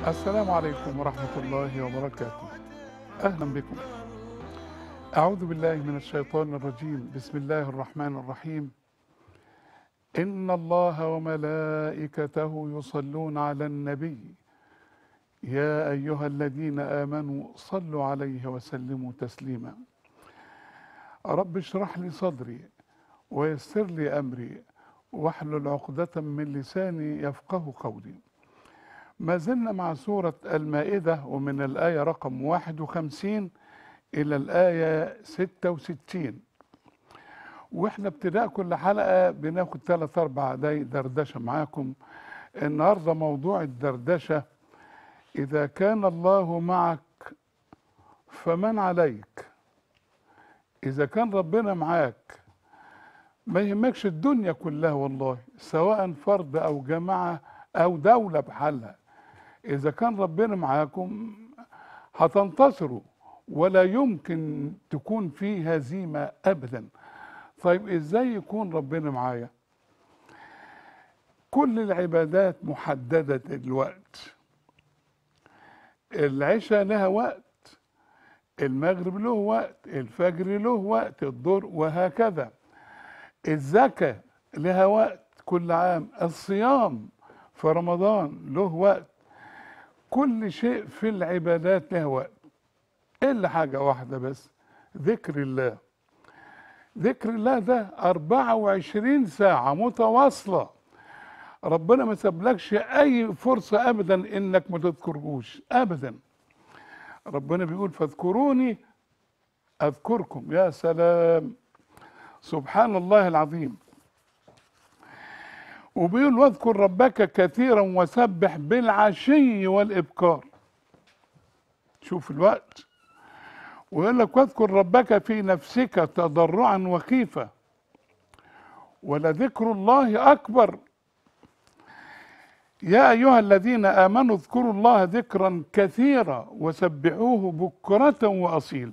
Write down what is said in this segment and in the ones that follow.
السلام عليكم ورحمة الله وبركاته أهلا بكم أعوذ بالله من الشيطان الرجيم بسم الله الرحمن الرحيم إن الله وملائكته يصلون على النبي يا أيها الذين آمنوا صلوا عليه وسلموا تسليما رب اشرح لي صدري ويسر لي أمري واحلل عقدة من لساني يفقه قولي ما زلنا مع سورة المائدة ومن الآية رقم 51 إلى الآية 66 وإحنا ابتداء كل حلقة بناخد ثلاث أربع دقايق دردشة معاكم النهاردة موضوع الدردشة إذا كان الله معك فمن عليك إذا كان ربنا معاك ما يهمكش الدنيا كلها والله سواء فرد أو جماعة أو دولة بحالها إذا كان ربنا معاكم هتنتصروا ولا يمكن تكون في هزيمة أبدا طيب إزاي يكون ربنا معايا كل العبادات محددة الوقت العشاء لها وقت المغرب له وقت الفجر له وقت الظهر وهكذا الزكاة لها وقت كل عام الصيام في رمضان له وقت كل شيء في العبادات له وقت إلا حاجة واحدة بس ذكر الله ذكر الله ده 24 ساعة متواصلة ربنا ما سابلكش أي فرصة أبدا إنك ما تذكرهوش أبدا ربنا بيقول فاذكروني أذكركم يا سلام سبحان الله العظيم وبيقول واذكر ربك كثيرا وسبح بالعشي والإبكار شوف الوقت ويقول لك واذكر ربك في نفسك تضرعا وخيفة ولذكر الله أكبر يا أيها الذين آمنوا اذكروا الله ذكرا كثيرا وسبحوه بكرة وأصيلا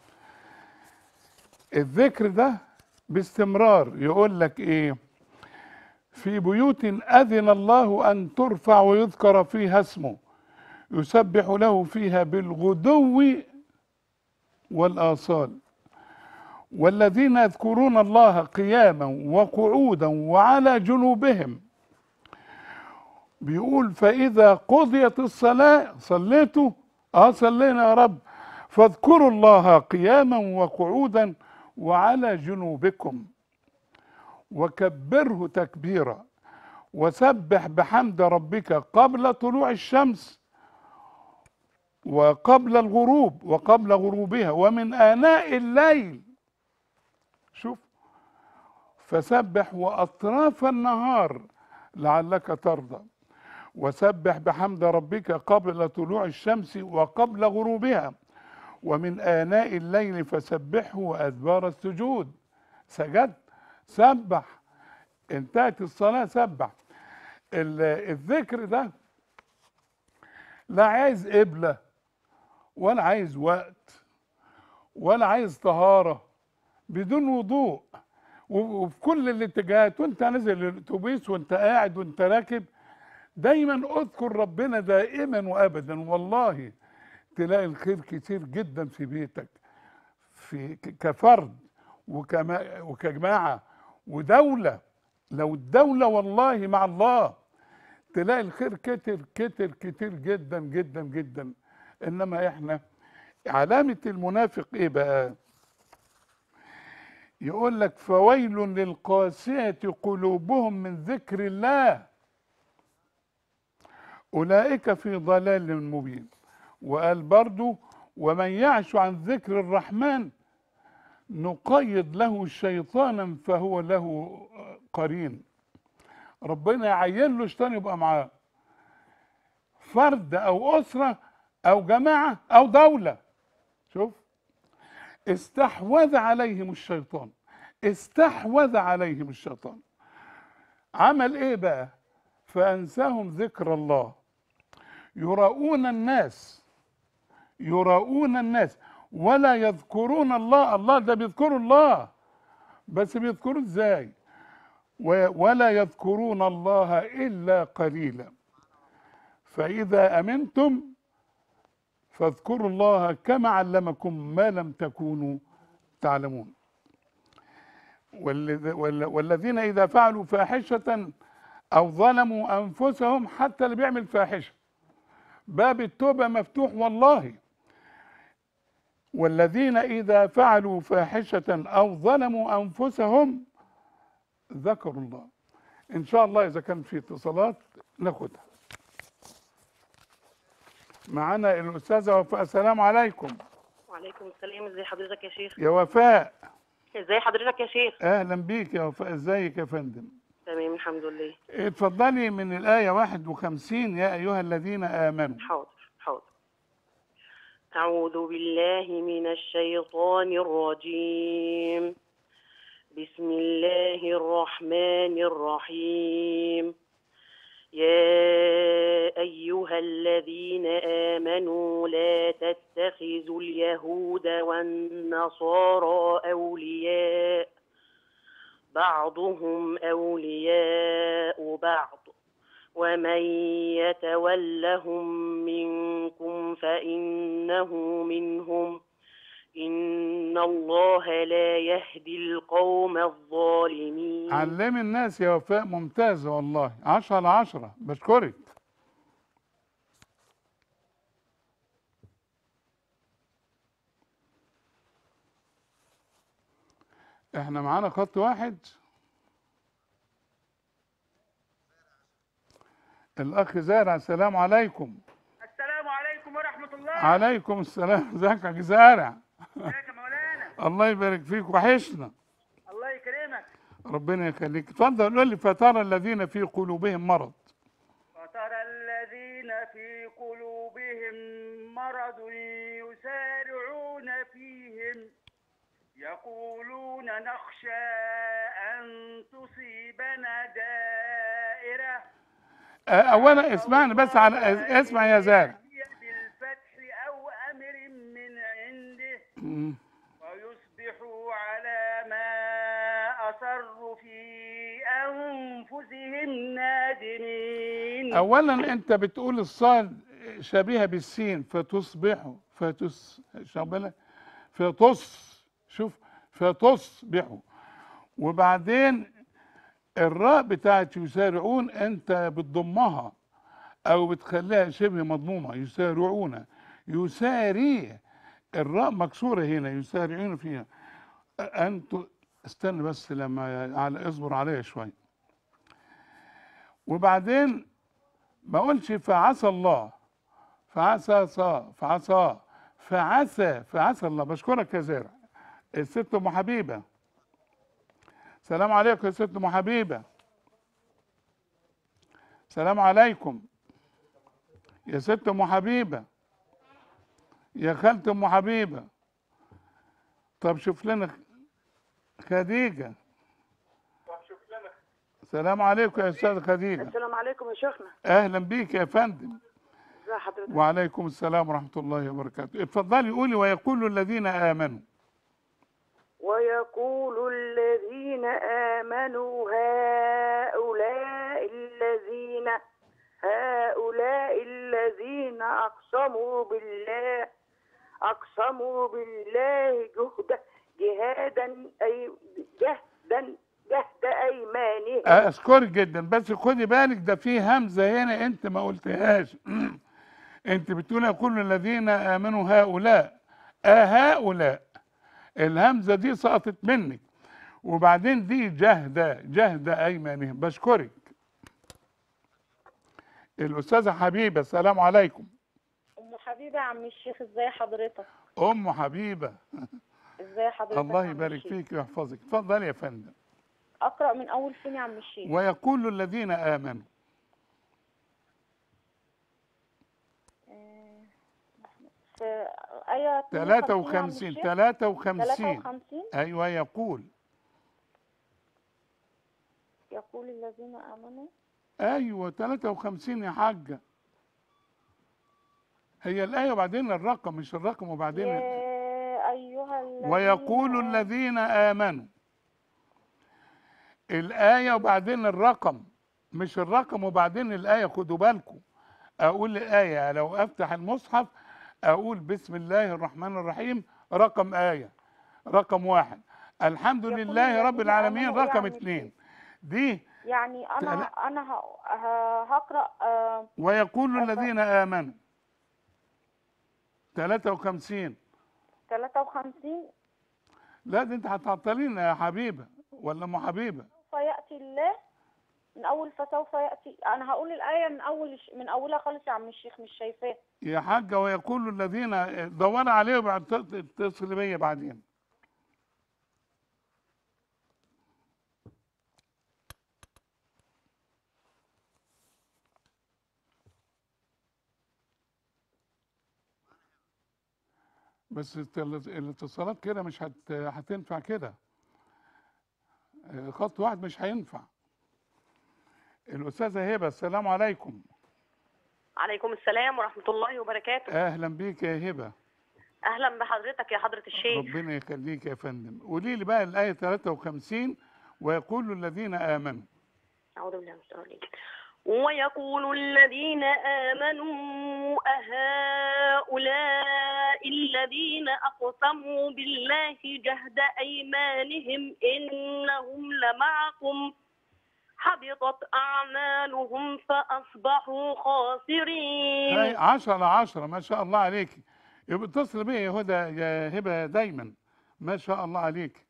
الذكر ده باستمرار يقول لك إيه في بيوت أذن الله أن ترفع ويذكر فيها اسمه يسبح له فيها بالغدو والآصال والذين يذكرون الله قياما وقعودا وعلى جنوبهم بيقول فإذا قضيت الصلاة صليتوا اه صلينا يا رب فاذكروا الله قياما وقعودا وعلى جنوبكم وكبره تكبيرا وسبح بحمد ربك قبل طلوع الشمس وقبل الغروب وقبل غروبها ومن آناء الليل شوف فسبح وأطراف النهار لعلك ترضى وسبح بحمد ربك قبل طلوع الشمس وقبل غروبها ومن آناء الليل فسبحه وأدبار السجود سجدت سبح انتهت الصلاة سبح الذكر ده لا عايز قبلة ولا عايز وقت ولا عايز طهارة بدون وضوء وفي كل الاتجاهات وانت نازل الاتوبيس وانت قاعد وانت راكب دايما اذكر ربنا دائما وابدا والله تلاقي الخير كتير جدا في بيتك في كفرد وكما وكجماعه ودوله لو الدوله والله مع الله تلاقي الخير كتر كتر كتير جدا جدا جدا انما احنا علامه المنافق ايه بقى يقول لك فويل للقاسيه قلوبهم من ذكر الله اولئك في ضلال مبين وقال برضو ومن يعش عن ذكر الرحمن نقيض له شيطانا فهو له قرين ربنا يعين له شيطان يبقى معاه فرد او اسره او جماعه او دوله شوف استحوذ عليهم الشيطان استحوذ عليهم الشيطان عمل ايه بقى فانساهم ذكر الله يراؤون الناس يراؤون الناس ولا يذكرون الله الله ده بيذكروا الله بس بيذكروا ازاي ولا يذكرون الله الا قليلا فإذا أمنتم فاذكروا الله كما علمكم ما لم تكونوا تعلمون والذ- وال- والذين إذا فعلوا فاحشة أو ظلموا أنفسهم حتى اللي بيعمل فاحشة باب التوبة مفتوح والله والذين إذا فعلوا فاحشة أو ظلموا أنفسهم ذكروا الله إن شاء الله إذا كان في اتصالات ناخدها معانا الأستاذة وفاء السلام عليكم وعليكم السلام ازي حضرتك يا شيخ يا وفاء ازي حضرتك يا شيخ أهلا بيك يا وفاء ازيك يا فندم تمام الحمد لله اتفضلي من الآية 51 يا أيها الذين آمنوا حاضر حاضر أعوذ بالله من الشيطان الرجيم بسم الله الرحمن الرحيم يا أيها الذين آمنوا لا تتخذوا اليهود والنصارى أولياء بعضهم أولياء بعض ومن يتولهم منكم فإنه منهم إن الله لا يهدي القوم الظالمين علمي الناس يا وفاء ممتازة والله عشرة على عشرة بشكرك احنا معانا خط واحد الأخ زارع السلام عليكم السلام عليكم ورحمة الله عليكم السلام ازيك يا أخ زارع ازيك يا مولانا الله يبارك فيك وحشنا الله يكرمك ربنا يخليك اتفضل قول لي فترى الذين في قلوبهم مرض وترى الذين في قلوبهم مرض يسارعون فيهم يقولون نخشى أن تصيبنا دائرة أه، اولا اسمعني بس على اسمع يا زارع هي بالفتح أو أمر من عنده مم. ويصبحوا على ما أصروا في أنفسهم نادمين اولا انت بتقول الصاد شبيهه بالسين فتصبحوا فتس شغالة فتص شوف فتصبحوا وبعدين الراء بتاعت يسارعون انت بتضمها او بتخليها شبه مضمومه يسارعون يساري الراء مكسوره هنا يسارعون فيها انتوا استنى بس لما على اصبر عليا شويه وبعدين ما اقولش فعسى الله فعسى صا فعسى فعسى فعسى الله بشكرك يا زارع الست ام حبيبه سلام عليكم يا ست ام حبيبه سلام عليكم يا ست ام حبيبه يا خالة ام حبيبه طب شوف لنا خديجه سلام عليكم يا استاذ خديجه السلام عليكم يا شيخنا اهلا بيك يا فندم ازي حضرتك وعليكم السلام ورحمه الله وبركاته اتفضلي قولي ويقول الذين امنوا ويقول الذين آمنوا هؤلاء الذين هؤلاء الذين أقسموا بالله أقسموا بالله جهد جهادا أي جهدا جهد أيمانهم اشكرك جدا بس خدي بالك ده في همزه هنا انت ما قلتهاش انت بتقول يقول الذين امنوا هؤلاء آه هؤلاء الهمزه دي سقطت منك وبعدين دي جهد جهد ايمانهم بشكرك الاستاذه حبيبه السلام عليكم ام حبيبه يا عم الشيخ ازاي حضرتك ام حبيبه ازاي حضرتك الله يا عم يبارك الشيخ؟ فيك ويحفظك اتفضل يا فندم اقرا من اول فين يا عم الشيخ ويقول الذين امنوا في ايه 53 53 53 ايوه يقول يقول الذين امنوا ايوه 53 يا حاجه هي الايه وبعدين الرقم مش الرقم وبعدين يا ايها الذين ويقول آمنوا. الذين امنوا الايه وبعدين الرقم مش الرقم وبعدين الايه خدوا بالكم اقول ايه لو افتح المصحف اقول بسم الله الرحمن الرحيم رقم ايه رقم واحد الحمد يقول لله رب الذين العالمين آمنوا رقم يعني اتنين دي يعني انا لا. انا ه- ه- هقرا آه، ويقول أبا- الذين امنوا 53 53 لا دي انت هتعطلينا يا حبيبه ولا ام حبيبه سوف ياتي الله من اول فسوف ياتي انا هقول الايه من اول من اولها خالص يا عم الشيخ مش شايفاه يا حاجه ويقول الذين دوري عليه وبعد تتصل بيا بعدين بس الت- الاتصالات كده مش هت... هتنفع كده آه، خط واحد مش هينفع الأستاذة هبة السلام عليكم عليكم السلام ورحمة الله وبركاته أهلا بيك يا هبة أهلا بحضرتك يا حضرة الشيخ ربنا يخليك يا فندم قولي لي بقى الآية 53 ويقول الذين آمنوا أعوذ بالله من الشيطان الرجيم ويقول الذين آمنوا أهؤلاء الذين أقسموا بالله جهد أيمانهم إنهم لمعكم حبطت أعمالهم فأصبحوا خاسرين هاي 10 10 ما شاء الله عليك يبقى اتصل بيا يا هدى يا هبة دايما ما شاء الله عليك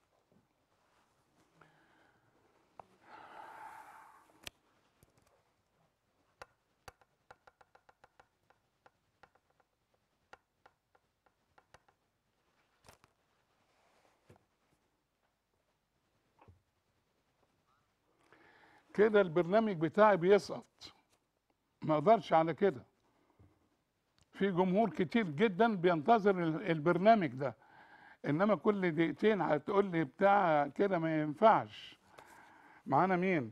كده البرنامج بتاعي بيسقط ما اقدرش على كده في جمهور كتير جدا بينتظر ال- البرنامج ده انما كل دقيقتين هتقول لي بتاع كده ما ينفعش معانا مين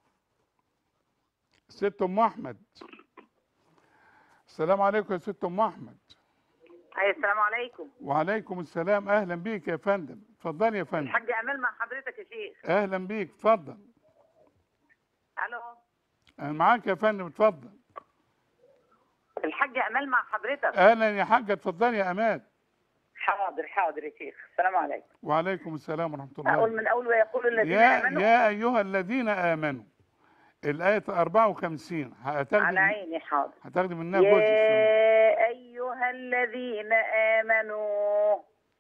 ست ام احمد السلام عليكم يا ست ام احمد أي السلام عليكم وعليكم السلام اهلا بيك يا فندم اتفضل يا فندم الحاج أمال مع حضرتك يا شيخ اهلا بيك اتفضل ألو انا معاك يا فندم اتفضل الحاج أمال مع حضرتك اهلا يا حاجه اتفضلي يا امان حاضر حاضر يا شيخ السلام عليكم وعليكم السلام ورحمه الله أقول من أول ويقول الذين يا آمنوا يا أيها الذين آمنوا الآية 54 على هتاخدي عيني حاضر هتاخدي منها جزء شوية. يا أيها الذين آمنوا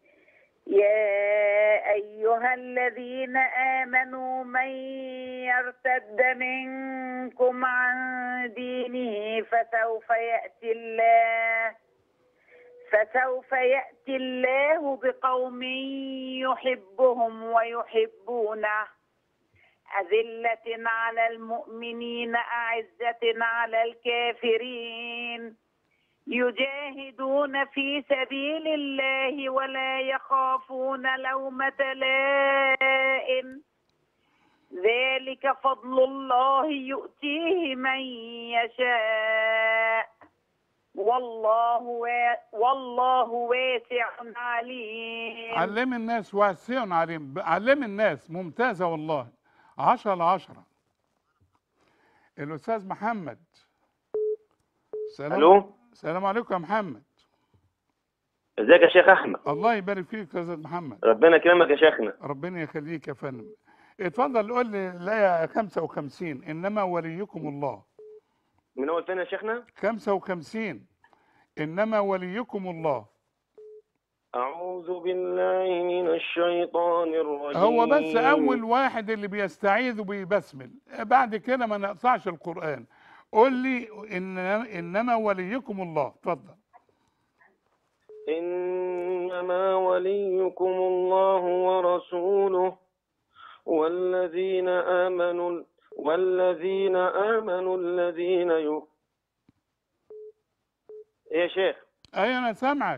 يا أيها الذين آمنوا من يرتد منكم عن دينه فسوف يأتي الله فسوف يأتي الله بقوم يحبهم ويحبونه أذلة على المؤمنين أعزة على الكافرين يجاهدون في سبيل الله ولا يخافون لومة لائم ذلك فضل الله يؤتيه من يشاء والله وا... والله واسع عليم علم الناس واسع عليم علم الناس ممتازة والله عشرة على عشرة الأستاذ محمد سلام الو السلام عليكم يا محمد ازيك يا شيخ احمد الله يبارك فيك يا أستاذ محمد ربنا يكرمك يا شيخنا ربنا يخليك يا فندم اتفضل قول لي الآية 55 إنما وليكم الله من اول فين يا شيخنا 55 إنما وليكم الله اعوذ بالله من الشيطان الرجيم هو بس اول واحد اللي بيستعيذ وبيبسمل بعد كده ما نقطعش القران قول لي إن انما وليكم الله اتفضل انما وليكم الله ورسوله والذين امنوا والذين امنوا الذين ي... إيه يا شيخ اي انا سامعك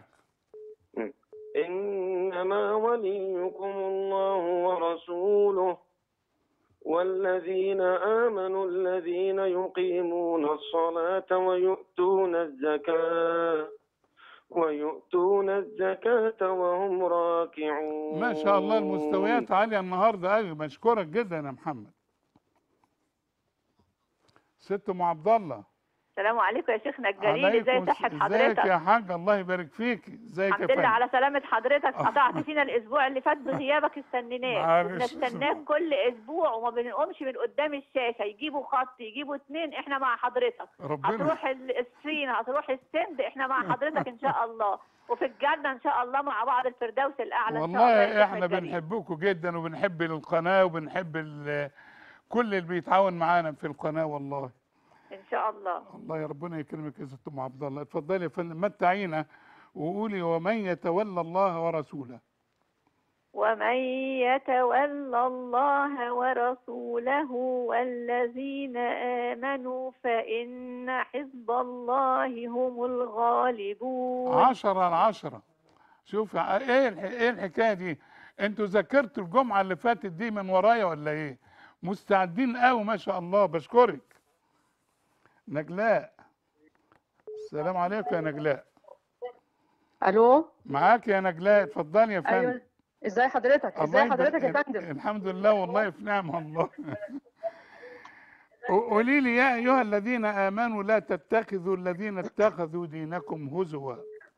إنما وليكم الله ورسوله والذين آمنوا الذين يقيمون الصلاة ويؤتون الزكاة ويؤتون الزكاة وهم راكعون ما شاء الله المستويات عاليه النهارده ايوه بشكرك جدا يا محمد ست ام عبد الله السلام عليكم يا شيخنا الجليل ازاي عليكم صحة ازيك حضرتك يا حاج الله يبارك فيك ازيك يا الحمد لله فندم على سلامة حضرتك قطعت فينا الأسبوع اللي فات بغيابك استنيناك معلش. وبنستناك كل أسبوع وما بنقومش من قدام الشاشة يجيبوا خط يجيبوا اتنين احنا مع حضرتك ربنا هتروح ال- الصين هتروح السند احنا مع حضرتك إن شاء الله وفي الجنة إن شاء الله مع بعض الفردوس الأعلى إن شاء الله يا والله شيخنا احنا الجليل. بنحبكم جدا وبنحب القناه وبنحب ال- كل اللي بيتعاون معانا في القناه والله إن شاء الله الله يا ربنا يكرمك يا ست ام عبد الله اتفضلي يا فندم متعينا وقولي ومن يتولى الله ورسوله ومن يتولى الله ورسوله والذين آمنوا فإن حزب الله هم الغالبون عشرة على عشرة شوف ايه الح- ايه الحكايه دي انتوا ذاكرتوا الجمعه اللي فاتت دي من ورايا ولا ايه مستعدين قوي ما شاء الله بشكرك نجلاء السلام عليكم يا نجلاء الو معاك يا نجلاء اتفضلي يا فندم ايوه ازاي حضرتك ازاي الله حضرتك يا يبارك- فندم الحمد لله والله في نعمه الله قولي لي يا ايها الذين امنوا لا تتخذوا الذين اتخذوا دينكم هزوا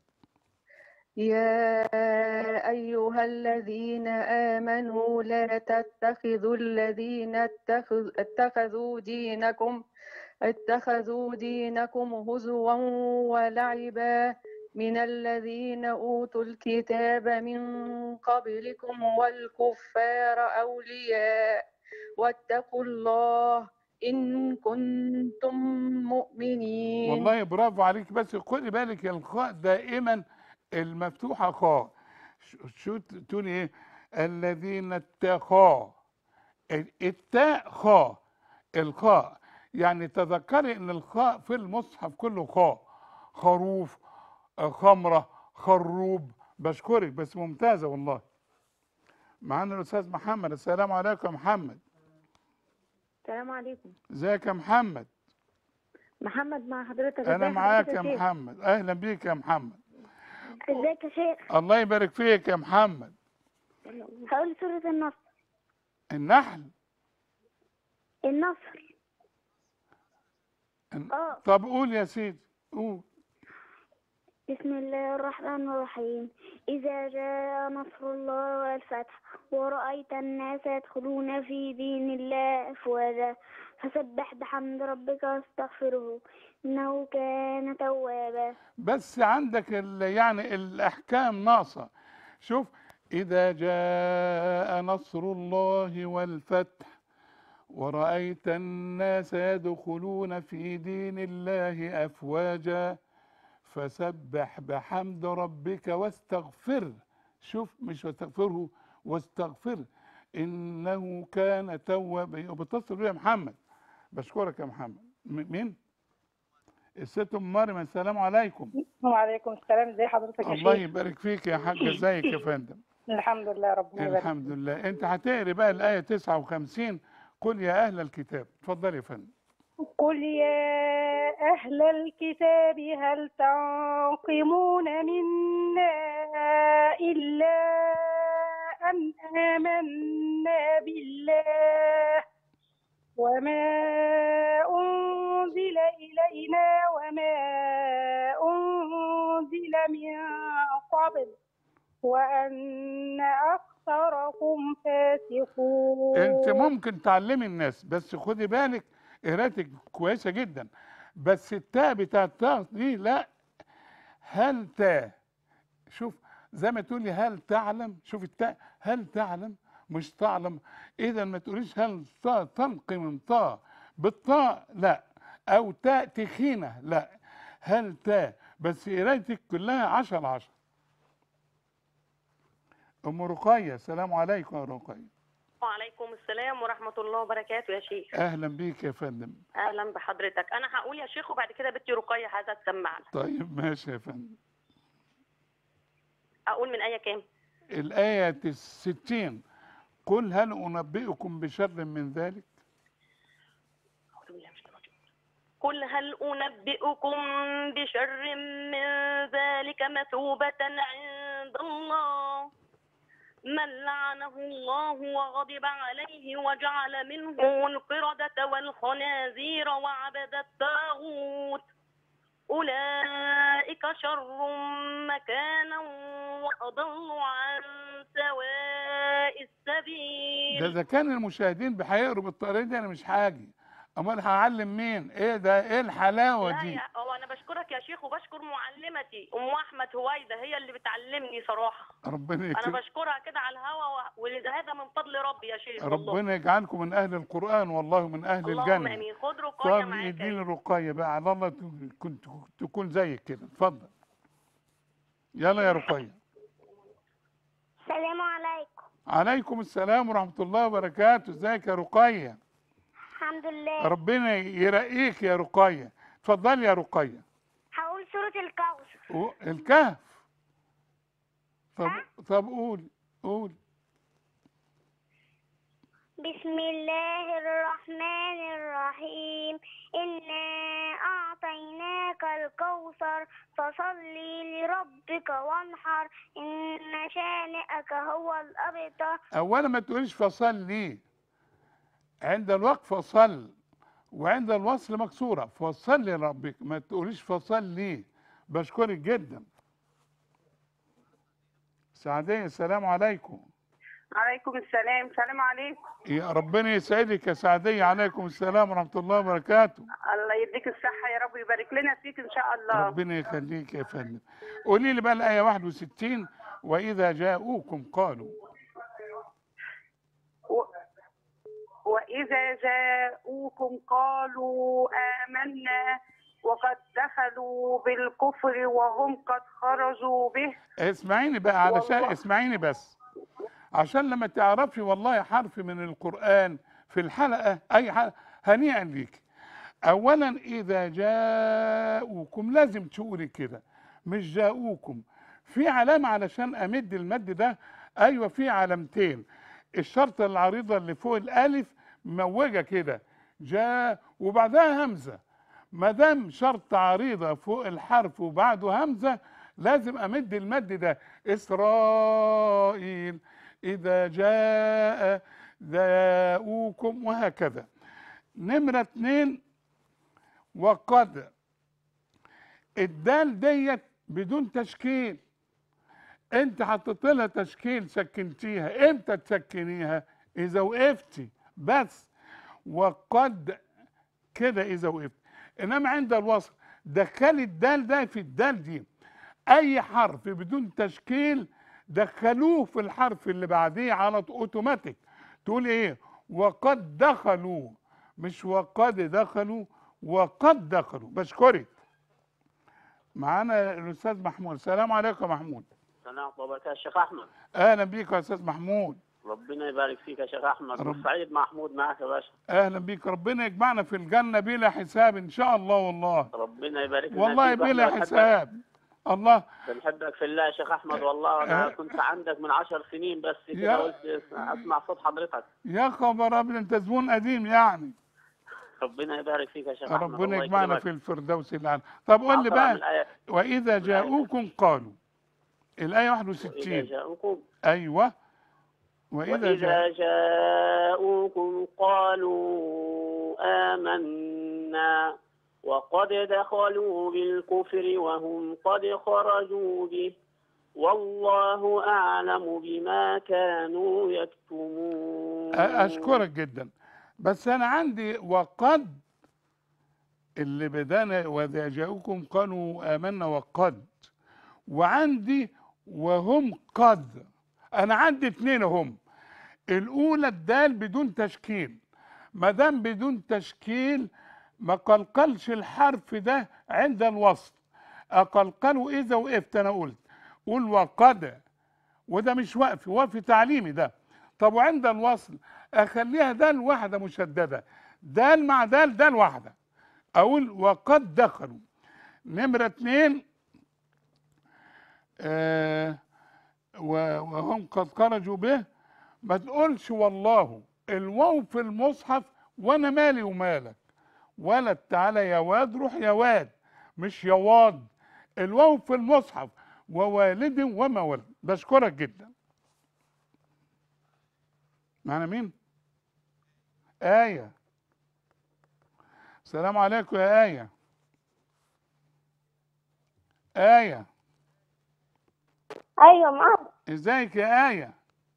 يا ايها الذين امنوا لا تتخذوا الذين اتخذ اتخذوا دينكم اتخذوا دينكم هزوا ولعبا من الذين اوتوا الكتاب من قبلكم والكفار اولياء واتقوا الله ان كنتم مؤمنين والله برافو عليك بس خدي بالك الخاء دائما المفتوحه خاء ش- شو ت- تقولي ايه الذين اتقوا ال- التاء خاء الخاء يعني تذكري ان الخاء في المصحف كله خاء خروف آه، خمره خروب بشكرك بس ممتازه والله معانا الاستاذ محمد السلام عليكم يا محمد السلام عليكم ازيك يا محمد محمد مع حضرتك انا ازي معاك حضرتك يا شيخ؟ محمد اهلا بيك يا محمد ازيك يا شيخ الله يبارك فيك يا محمد هقول سورة النصر النحل النصر الن- اه طب قول يا سيدي قول بسم الله الرحمن الرحيم إذا جاء نصر الله والفتح ورأيت الناس يدخلون في دين الله أفواجا فسبح بحمد ربك واستغفره إنه كان توابا بس عندك ال- يعني الاحكام ناقصه شوف اذا جاء نصر الله والفتح ورأيت الناس يدخلون في دين الله أفواجا فسبح بحمد ربك واستغفر شوف مش واستغفره واستغفر إنه كان توابا وبتصل بيه يا محمد بشكرك يا محمد م- مين؟ الست ام مريم السلام عليكم وعليكم السلام ازي حضرتك يا الله شيخ يبارك فيك يا حاج ازيك يا فندم الحمد لله ربنا يبارك الحمد لله انت هتقري بقى الايه 59 قل يا اهل الكتاب اتفضل يا فندم قل يا أهل الكتاب هل تنقمون منا إلا أن آمنا بالله وما أنزل إلينا وما أنزل من قبل وأن أكثركم فاسقون انت ممكن تعلمي الناس بس خدي بالك قراءتك كويسه جدا بس التاء بتاع التاء دي لا هل تا شوف زي ما تقولي هل تعلم شوف التاء هل تعلم مش تعلم اذا ما تقوليش هل تا تنقي من تا بالطاء لا او تاء تخينه لا هل تا بس قرايتك كلها 10 على 10 ام رقيه السلام عليكم يا رقيه وعليكم السلام ورحمة الله وبركاته يا شيخ اهلا بيك يا فندم أهلا بحضرتك أنا هقول يا شيخ وبعد كده بنتي رقية هذا تسمعنا طيب ماشي يا فندم أقول من آية كام؟ الآية الستين قل هل أنبئكم بشر من ذلك أعوذ بالله من الشيطان الرجيم. قل هل أنبئكم بشر من ذلك مثوبة عند الله من لعنه الله وغضب عليه وجعل منهم القردة والخنازير وعبد الطاغوت شر مكانا وأضل عن سواء السبيل ده اذا كان المشاهدين بيحيقروا بالطريقه دي انا مش هاجي امال هعلم مين ايه ده ايه الحلاوه لا دي يا هو أنا بشكرك يا شيخ وبشكر معلمتي أم أحمد هويدا هي اللي بتعلمني صراحة ربنا أنا يكرم بشكرها كده على الهوا و- وهذا من فضل ربي يا شيخ والله ربنا يجعلكم من اهل القران والله من اهل اللهم الجنه آمين خد رقية طب معاك يا اديني رقيه بقى على الله تكون- كنت تكون زيك كده اتفضل يلا يا رقيه السلام عليكم عليكم السلام ورحمه الله وبركاته ازيك يا رقيه الحمد لله ربنا يرقيك يا رقيه اتفضلي يا رقيه هقول سورة الكوثر و- الكهف طب طب قول قول بسم الله الرحمن الرحيم إنا أعطيناك الكوثر فصل لربك وانحر إن شانئك هو الأبتر اولا ما تقوليش فصل ليه عند الوقف فصل وعند الوصل مكسوره فصل لربك ما تقوليش فصل ليه بشكرك جدا سعدية السلام عليكم عليكم السلام سلام عليكم يا ربنا يسعدك يا سعدية عليكم السلام ورحمة الله وبركاته الله يديك الصحة يا رب ويبارك لنا فيك إن شاء الله ربنا يخليك يا فندم قولي لي بقى الآية 61 وإذا جاءوكم قالوا و... وإذا جاءوكم قالوا آمنا وقد دخلوا بالكفر وهم قد خرجوا به اسمعيني بقى علشان والله. اسمعيني بس عشان لما تعرفي والله حرف من القرآن في الحلقة أي حلقة هنيئا ليك أولا إذا جاءوكم لازم تقولي كده مش جاءوكم في علامة علشان أمد المد ده أيوة في علامتين الشرطة العريضة اللي فوق الألف موجة كده جاء وبعدها همزة ما دام شرط عريضة فوق الحرف وبعده همزة لازم أمد المد ده إسرائيل إذا جاء ذاؤكم وهكذا نمرة اتنين وقد الدال ديت بدون تشكيل انت حطيت لها تشكيل سكنتيها امتى تسكنيها اذا وقفتي بس وقد كده اذا وقفت انما عند الوصل دخلي الدال ده في الدال دي اي حرف بدون تشكيل دخلوه في الحرف اللي بعديه على طول اوتوماتيك تقول ايه وقد دخلوا مش وقد دخلوا وقد دخلوا بشكرك معانا الاستاذ محمود السلام عليكم يا محمود السلام ورحمة الله وبركاته الشيخ أحمد اهلا بيك يا استاذ محمود ربنا يبارك فيك يا شيخ أحمد رب- سعيد محمود معك يا باشا اهلا بيك ربنا يجمعنا في الجنه بلا حساب ان شاء الله والله ربنا يبارك لنا والله فيك وإحنا بلا بنحبك- حساب الله بنحبك في الله يا شيخ أحمد والله أنا أه. كنت عندك من عشر سنين بس يا- كده قلت أسمع صوت حضرتك يا خبر ابيض انت زبون قديم يعني ربنا يبارك فيك يا شيخ أحمد ربنا الله يجمعنا يكرمك. في الفردوس الاعلى طب قول لي أقرأ من بقى الآية- واذا جاءوكم قالوا الايه وإذا 61 جاءوكم ايوه واذا وإذا جاء جاءوكم قالوا آمنا وقد دخلوا بالكفر وهم قد خرجوا به والله أعلم بما كانوا يكتمون أ- اشكرك جدا بس انا عندي وقد اللي بدانا واذا جاءوكم قالوا امنا وقد وعندي وهم قد انا عندي اتنين هم الاولى الدال بدون تشكيل ما دام بدون تشكيل ما قلقلش الحرف ده عند الوصل اقلقله اذا وقفت انا قلت قول وقد وده مش وقف وقف تعليمي ده طب وعند الوصل اخليها دال واحده مشدده دال مع دال دال واحده اقول وقد دخلوا نمره اتنين آه و- وهم قد خرجوا به ما تقولش والله الواو في المصحف وانا مالي ومالك ولد تعالى يا واد روح يا واد مش يا واد الواو في المصحف ووالد وما ولد بشكرك جدا معنا مين آية السلام عليكم يا آية آية ايوه معاك ازيك يا آية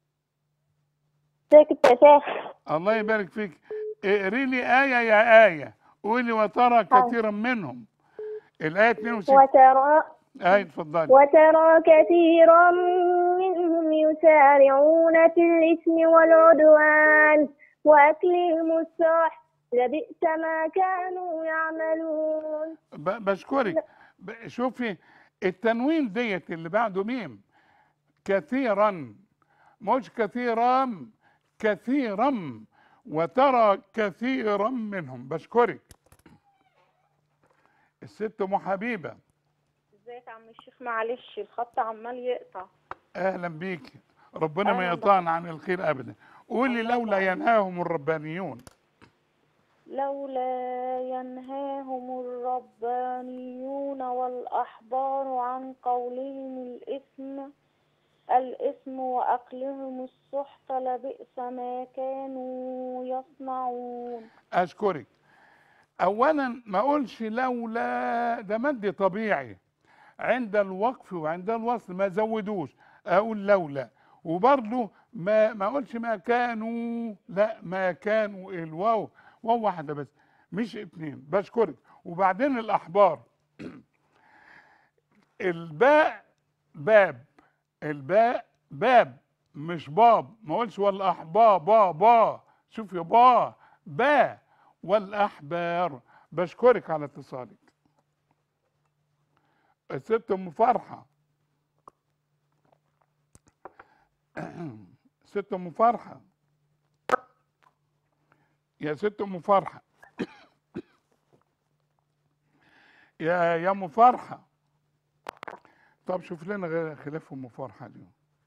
ازيك انت يا شيخ الله يبارك فيك اقري لي آية يا آية قولي وترى كثيرا منهم الآية 62 وترى آية اتفضلي وترى كثيرا منهم يسارعون في الإثم والعدوان وأكلهم السحت لبئس ما كانوا يعملون ب- بشكرك ب- شوفي التنوين ديت اللي بعده ميم كثيرا مش كثيرا كثيرا وترى كثيرا منهم بشكرك الست ام حبيبه ازيك يا عم الشيخ معلش الخط عمال يقطع اهلا بيك ربنا ما أهلا يقطعنا عن الخير ابدا قولي لولا ينهاهم الربانيون لولا ينهاهم الربانيون والأحبار عن قولهم الإثم الإثم وأكلهم السحت لبئس ما كانوا يصنعون اشكرك اولا ما اقولش لولا ده مد طبيعي عند الوقف وعند الوصل ما زودوش اقول لولا وبرضه ما ما اقولش ما كانوا لا ما كانوا الواو واو واحده بس مش اتنين بشكرك وبعدين الاحبار الباء باب الباء باب مش باب ما اقولش والاحبار با با شوف يا با با والاحبار بشكرك على اتصالك الست ام فرحه ست ام فرحه يا ست ام فرحه يا يا ام فرحه طب شوف لنا غير خلاف ام فرحه اليوم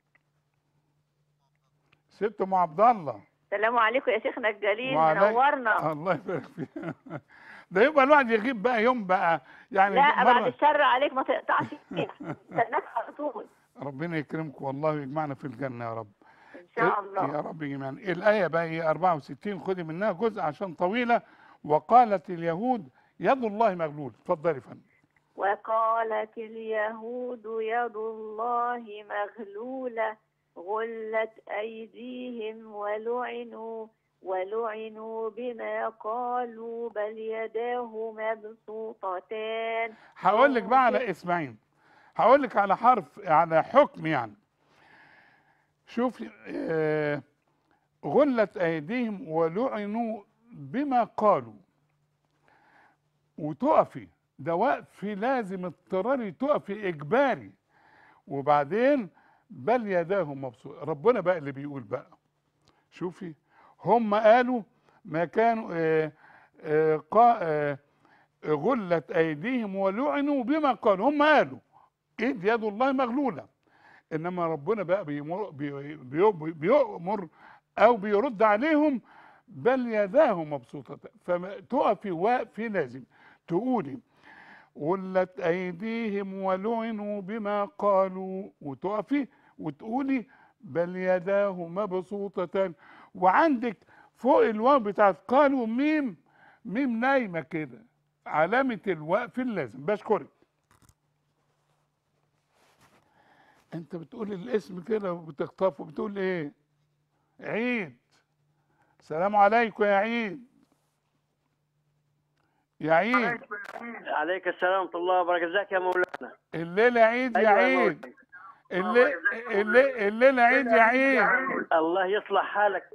ست ام عبد الله السلام عليكم يا شيخنا الجليل وعليك- منورنا الله يبارك فيك ده يبقى الواحد يغيب بقى يوم بقى يعني لا بعد مرة الشر عليك ما تقطعش فيها استناك على طول ربنا يكرمك والله ويجمعنا في الجنة يا رب ان شاء الله يا رب يجمعنا الآية بقى هي 64 خدي منها جزء عشان طويلة وقالت اليهود يد الله مغلول اتفضلي يا فندم وقالت اليهود يد الله مغلولة غلت أيديهم ولعنوا ولعنوا بما قالوا بل يداه مبسوطتان هقول لك بقى على اسمعين هقول لك على حرف على حكم يعني شوف آه، غلت ايديهم ولعنوا بما قالوا وتقفي ده وقف لازم اضطراري تقفي اجباري وبعدين بل يداه مبسوط ربنا بقى اللي بيقول بقى شوفي هم قالوا ما كانوا آه آه قا آه غلت ايديهم ولعنوا بما قالوا هم قالوا ايد يد الله مغلوله انما ربنا بقى بيمر بي- بي- بيؤمر او بيرد عليهم بل يداه مبسوطتان فتقفي وقفي لازم تقولي غلت ايديهم ولعنوا بما قالوا وتقفي وتقولي بل يداه مبسوطتان وعندك فوق الواو بتاعت قالوا ميم ميم نايمه كده علامه الوقف اللازم بشكرك انت بتقول الاسم كده وبتخطفه بتقول ايه عيد السلام عليكم يا عيد يا عيد عليك السلام ورحمة الله وبركاته ازيك يا مولانا الليله عيد يا أيوة يا عيد الليله الليله الليله عيد يا عيد الله يصلح حالك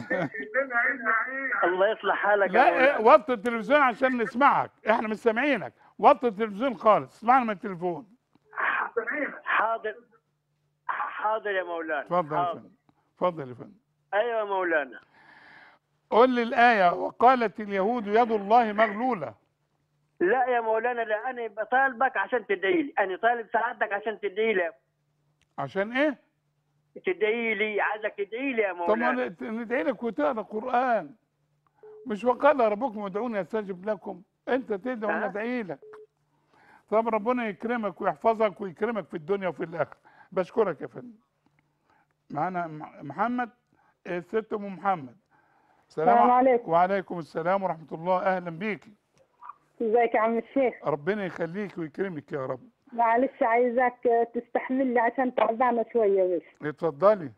الله يصلح حالك يا لا مولانا إيه، وطي التلفزيون عشان نسمعك احنا مش سامعينك وطي التلفزيون خالص اسمعنا من التليفون حاضر حاضر يا مولانا اتفضل يا حاضر. فندم اتفضل يا فندم ايوه يا مولانا قول لي الايه وقالت اليهود يد الله مغلوله لا يا مولانا لا انا بطالبك عشان تدعي لي انا طالب سعادتك عشان تدعي لي عشان ايه تدعي لي عايزك تدعي لي يا طب ما مولانا ن- ندعي لك وتقرا قران مش وقال ربكم ادعوني استجب لكم انت تدعو ها؟ ندعي لك طب ربنا يكرمك ويحفظك ويكرمك في الدنيا وفي الاخره بشكرك يا فندم معانا م- محمد الست ام محمد السلام عليكم. وعليكم السلام ورحمه الله اهلا بيكي ازيك يا عم الشيخ ربنا يخليك ويكرمك يا رب معلش عايزك تستحمل لي عشان تعبانة شوية بس اتفضلي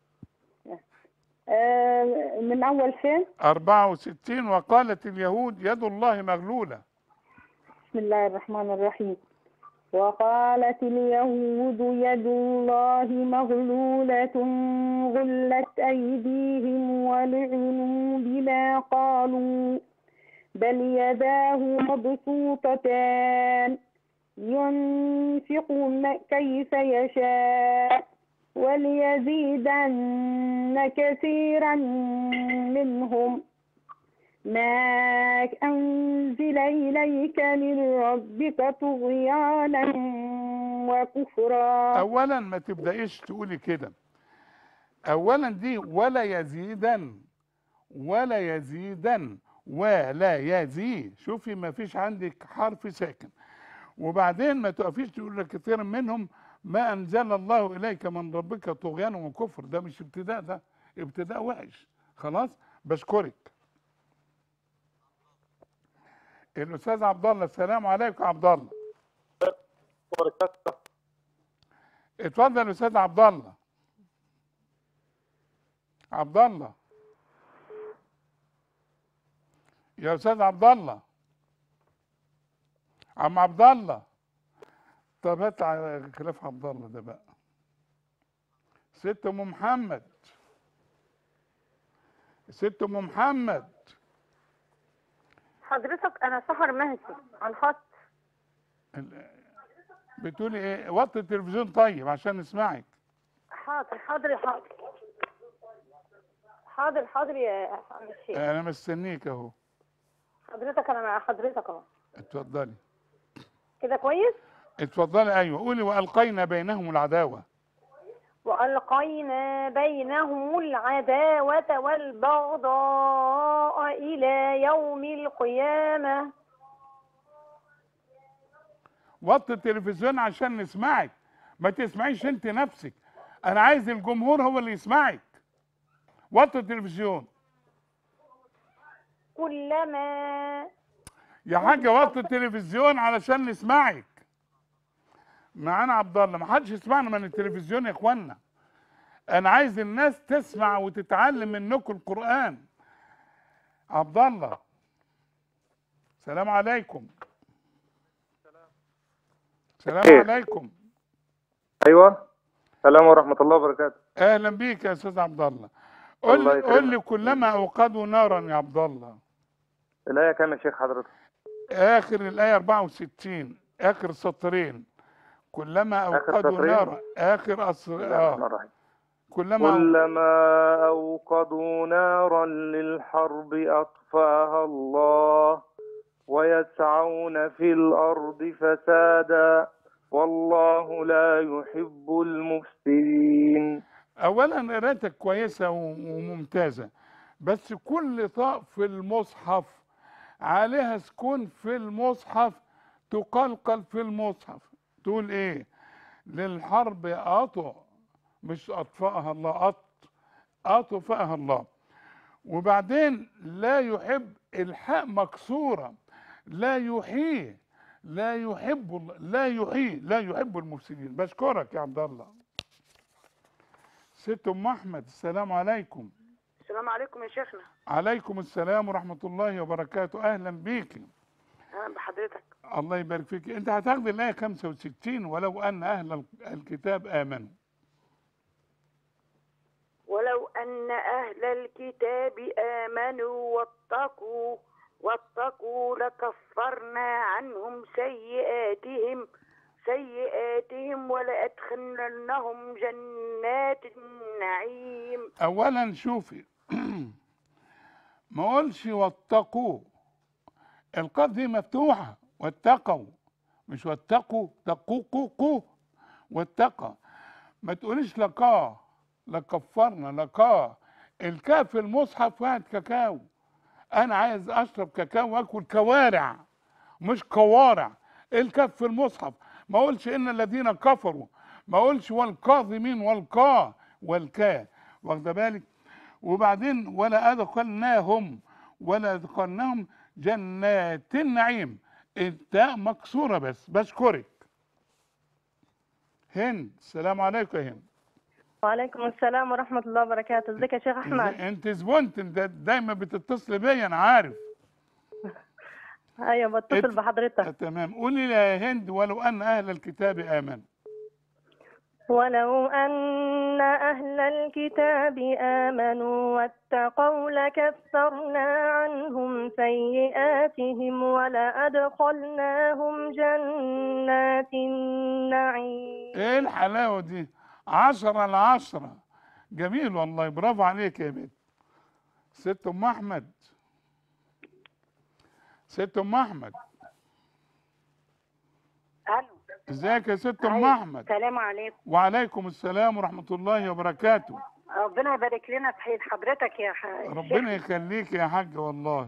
آه، من أول فين 64 وقالت اليهود يد الله مغلولة بسم الله الرحمن الرحيم وقالت اليهود يد الله مغلولة غلت أيديهم ولعنوا بما قالوا بل يداه مبسوطتان ينفق م- كيف يشاء وليزيدن كثيرا منهم ما أنزل إليك من ربك طغيانا وكفرا اولا ما تبدايش تقولي كده اولا دي ولا يزيدن ولا يزيدن ولا يزي شوفي ما فيش عندك حرف ساكن وبعدين ما تقفيش تقول لك كثير منهم ما انزل الله اليك من ربك طغيانا وكفر ده مش ابتداء ده ابتداء وحش خلاص بشكرك الاستاذ عبد الله السلام عليكم يا عبد الله اتفضل يا استاذ عبد الله عبد الله يا استاذ عبد الله عم عبد الله طب هات على خلاف عبد الله ده بقى ست ام محمد ست ام محمد حضرتك انا سهر مهدي على الخط ال- بتقولي ايه وطي التلفزيون طيب عشان نسمعك حاضر حاضر يا حاضر حاضر حاضر يا عم الشيخ انا مستنيك اهو حضرتك انا مع حضرتك اهو اتفضلي كده كويس اتفضلي ايوه قولي والقينا بينهم العداوه وألقينا بينهم العداوة والبغضاء إلى يوم القيامة وطي التلفزيون عشان نسمعك ما تسمعيش انت نفسك انا عايز الجمهور هو اللي يسمعك وطي التلفزيون كلما يا حاجه وطي التلفزيون علشان نسمعك معانا عبد الله ما حدش يسمعنا من التلفزيون يا اخوانا انا عايز الناس تسمع وتتعلم منكم القران عبد الله السلام عليكم السلام خير. عليكم ايوه السلام ورحمه الله وبركاته اهلا بيك يا استاذ عبد الله قول الله لي يكرمك. قول لي كلما اوقدوا نارا يا عبد الله الايه كام يا شيخ حضرتك اخر الايه 64 اخر سطرين كلما آخر اوقدوا سطرين؟ نارا اخر أصر... بسم الله الرحمن اه الرحيم كلما كلما أوقدوا نارا للحرب أطفاها الله ويسعون في الأرض فسادا والله لا يحب المفسدين اولا قراءتك كويسه و- وممتازه بس كل طاء في المصحف عليها سكون في المصحف تقلقل في المصحف تقول ايه للحرب اطع مش اطفاها الله أط اطفاها الله وبعدين لا يحب الحاء مكسوره لا يحيي لا يحب الله- لا يحيي لا يحب المفسدين بشكرك يا عبد الله ست ام احمد السلام عليكم السلام عليكم يا شيخنا عليكم السلام ورحمه الله وبركاته اهلا بيكي اهلا بحضرتك الله يبارك فيك انت هتاخد الايه 65 ولو ان اهل الكتاب امنوا ولو أن أهل الكتاب آمنوا واتقوا واتقوا لكفرنا عنهم سيئاتهم سيئاتهم ولأدخلنهم جنات النعيم اولا شوفي ما اقولش واتقوا القاف دي مفتوحه واتقوا مش واتقوا تقوا قو قو واتقى ما تقوليش لقاه لكفرنا لقاه الكاف في المصحف واحد كاكاو انا عايز اشرب كاكاو واكل كوارع مش قوارع الكاف في المصحف ما اقولش ان الذين كفروا ما اقولش والكاظمين والقا والكا واخده بالك وبعدين ولا ادخلناهم ولا ادخلناهم جنات النعيم التاء مكسوره بس بشكرك هند السلام عليكم يا هند وعليكم السلام ورحمة الله وبركاته ازيك يا شيخ أحمد إزاي- انت زبونت انت دايما بتتصل بيا انا عارف أيوة بتصل إت- بحضرتك تمام قولي لي يا هند ولو ان اهل الكتاب امنوا ولو أن أهل الكتاب آمنوا واتقوا لكفرنا عنهم سيئاتهم ولأدخلناهم جنات النعيم ايه الحلاوه دي عشرة على عشرة جميل والله برافو عليك يا بنت ست ام احمد ست ام احمد الو ازيك يا ست ام أيوة. احمد السلام عليكم وعليكم السلام ورحمه الله وبركاته ربنا يبارك لنا في حياة حضرتك يا ح... ربنا يخليك يا حاج والله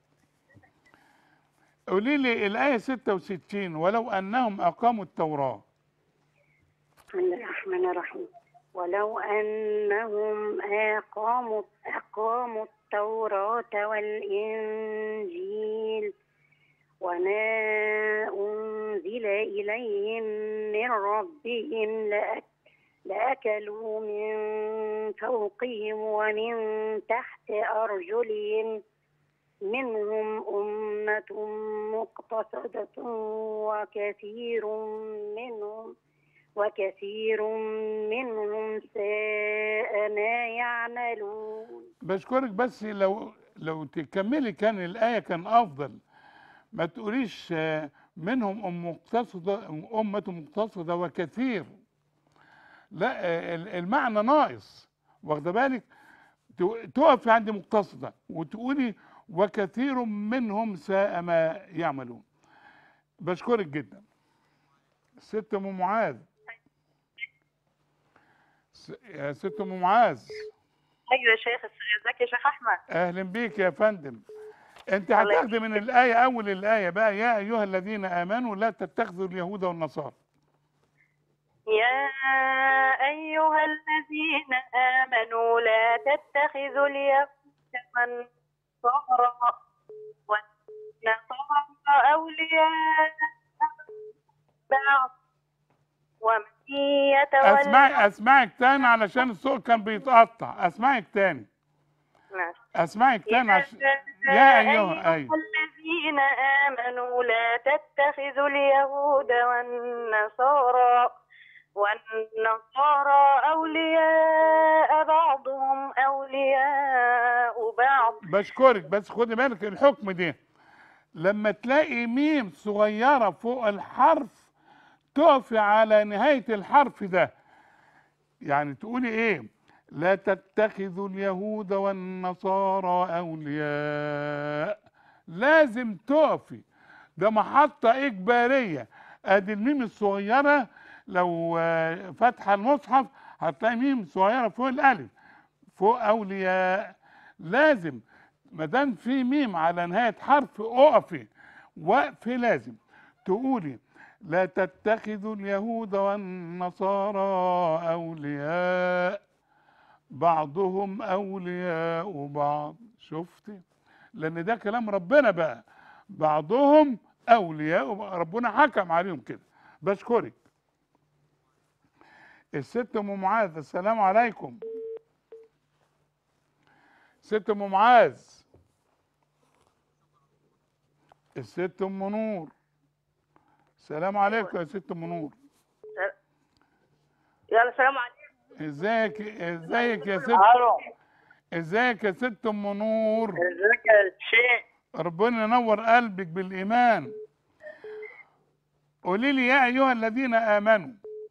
قولي لي الآية 66 ولو أنهم أقاموا التوراة بسم الله الرحمن الرحيم ولو أنهم أقاموا أقاموا التوراة والإنجيل وما أنزل إليهم من ربهم لأك لأكلوا من فوقهم ومن تحت أرجلهم منهم أمة مقتصدة وكثير منهم وكثير منهم ساء ما يعملون بشكرك بس لو لو تكملي كان الآية كان أفضل ما تقوليش آه، منهم أم مقتصدة أمة مقتصدة وكثير لا آه، ال- المعنى ناقص واخده بالك تو- تقفي عند مقتصدة وتقولي وكثير منهم ساء ما يعملون بشكرك جدا ست ام معاذ س- يا ست ام معاذ ايوه يا شيخ ازيك يا شيخ احمد اهلا بيك يا فندم انت الله هتاخدي من الايه اول الايه بقى يا ايها الذين امنوا لا تتخذوا اليهود والنصارى يا ايها الذين امنوا لا تتخذوا اليهود والنصارى والنصارى اولياء بعض ومن يتولى اسمعي اسمعك تاني علشان الصوت كان بيتقطع اسمعك تاني ماشي. اسمعك تاني عشان يا يا ايها ايوه الذين آمنوا لا تتخذوا اليهود والنصارى والنصارى أولياء بعضهم أولياء بعض بشكرك بس خدي بالك الحكم ده لما تلاقي ميم صغيرة فوق الحرف تقفي على نهاية الحرف ده يعني تقولي ايه لا تتخذوا اليهود والنصارى أولياء لازم تقفي ده محطة إجبارية ادي الميم الصغيرة لو آه، فاتحة المصحف هتلاقي ميم صغيرة فوق الألف فوق أولياء لازم ما دام في ميم على نهاية حرف اقفي وقف لازم تقولي لا تتخذوا اليهود والنصارى أولياء بعضهم أولياء بعض شفتي لأن ده كلام ربنا بقى بعضهم أولياء بعض. ربنا حكم عليهم كده بشكرك الست أم معاذ السلام عليكم ست ام معاذ الست ام نور السلام عليكم يا ست ام نور يلا السلام عليكم ازيك ازيك يا ست الو ازيك يا ست ام نور ازيك يا شيخ ربنا ينور قلبك بالايمان قولي لي يا ايها الذين امنوا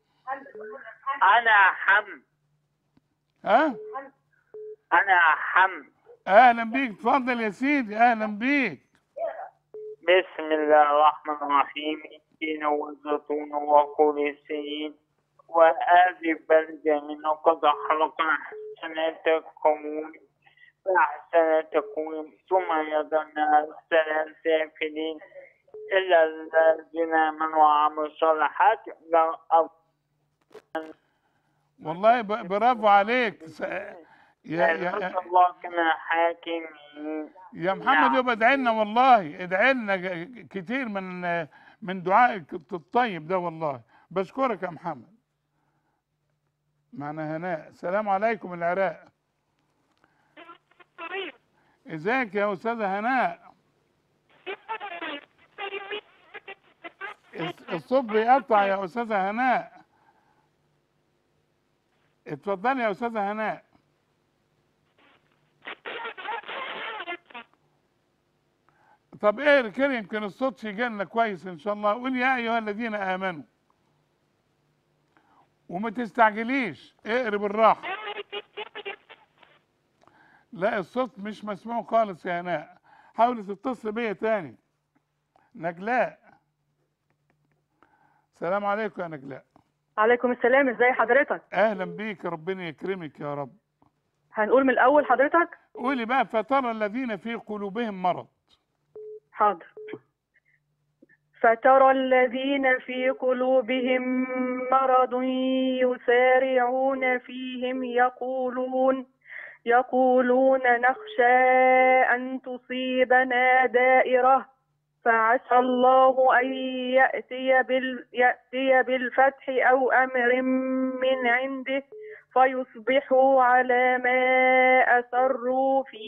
انا حم ها انا حم اهلا بيك اتفضل يا سيدي اهلا بيك بسم الله الرحمن الرحيم التين والزيتون وكل السنين وآذي بلدة من قد خلقنا أحسن تكون فأحسن تكون ثم يضلنا أحسن سافلين إلا الذين آمنوا وعملوا الصالحات لا أف- والله ب- برافو عليك س- يا يا نسأل الله كما حاكم يا محمد يبقى ادعي لنا والله ادعي لنا ج- كتير من من دعائك الطيب ده والله بشكرك يا محمد معنا هناء السلام عليكم العراق ازيك يا استاذه هناء الص- الصوت بيقطع يا استاذه هناء اتفضلي يا استاذه هناء طب ايه كده يمكن الصوت يجي لنا كويس ان شاء الله قول يا ايها الذين امنوا وما تستعجليش اقري بالراحه لا الصوت مش مسموع خالص يا هناء حاولي تتصل بيا تاني نجلاء السلام عليكم يا نجلاء عليكم السلام ازي حضرتك اهلا بيك ربنا يكرمك يا رب هنقول من الاول حضرتك قولي بقى فترى الذين في قلوبهم مرض حاضر فترى الذين في قلوبهم مرض يسارعون فيهم يقولون يقولون نخشى أن تصيبنا دائرة فعسى الله أن يأتي, بال يأتي بالفتح أو أمر من عنده فيصبحوا على ما أسروا في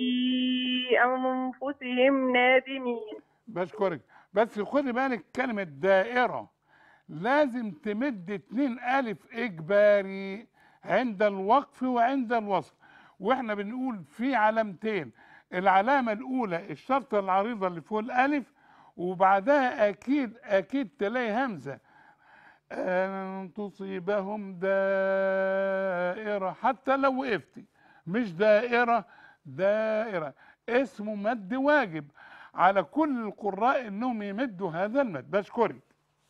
أنفسهم نادمين بشكرك بس خدي بالك كلمة دائرة لازم تمد اتنين ألف إجباري عند الوقف وعند الوصل واحنا بنقول في علامتين العلامة الأولى الشرطة العريضة اللي فوق الألف وبعدها أكيد أكيد تلاقي همزة أن تصيبهم دائرة حتى لو وقفتي مش دائرة دائرة اسمه مد واجب على كل القراء انهم يمدوا هذا المد بشكرك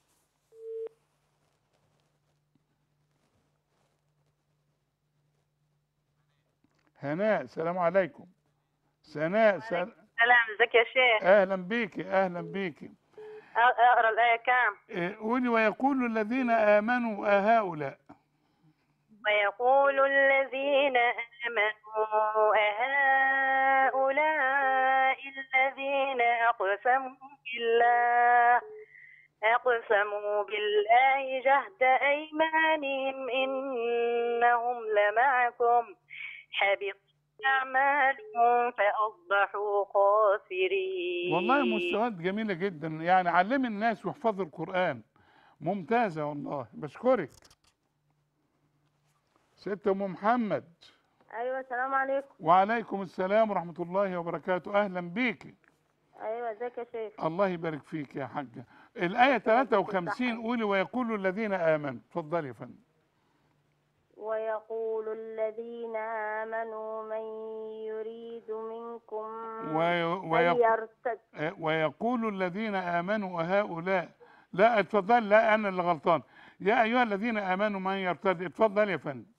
هناء السلام عليكم سناء سل... سلام ازيك يا شيخ اهلا بيكي اهلا بيكي اقرا الايه كام إيه، قولي ويقول الذين امنوا اهؤلاء ويقول الذين آمنوا أهؤلاء الذين أقسموا بالله أقسموا بالله جهد أيمانهم إنهم لمعكم حبط أعمالهم فأصبحوا خاسرين والله مستويات جميله جدا يعني علمي الناس واحفظوا القران ممتازه والله بشكرك ست ام محمد ايوه السلام عليكم وعليكم السلام ورحمه الله وبركاته اهلا بيكي ايوه ازيك يا شيخ الله يبارك فيك يا حاجه الايه 53 قولي ويقول الذين امنوا اتفضلي يا فندم ويقول الذين آمنوا من يريد منكم وي- أن ويق- يرتد آه، ويقول الذين امنوا هؤلاء لا اتفضل لا انا اللي غلطان يا ايها الذين امنوا من يرتد اتفضل يا فندم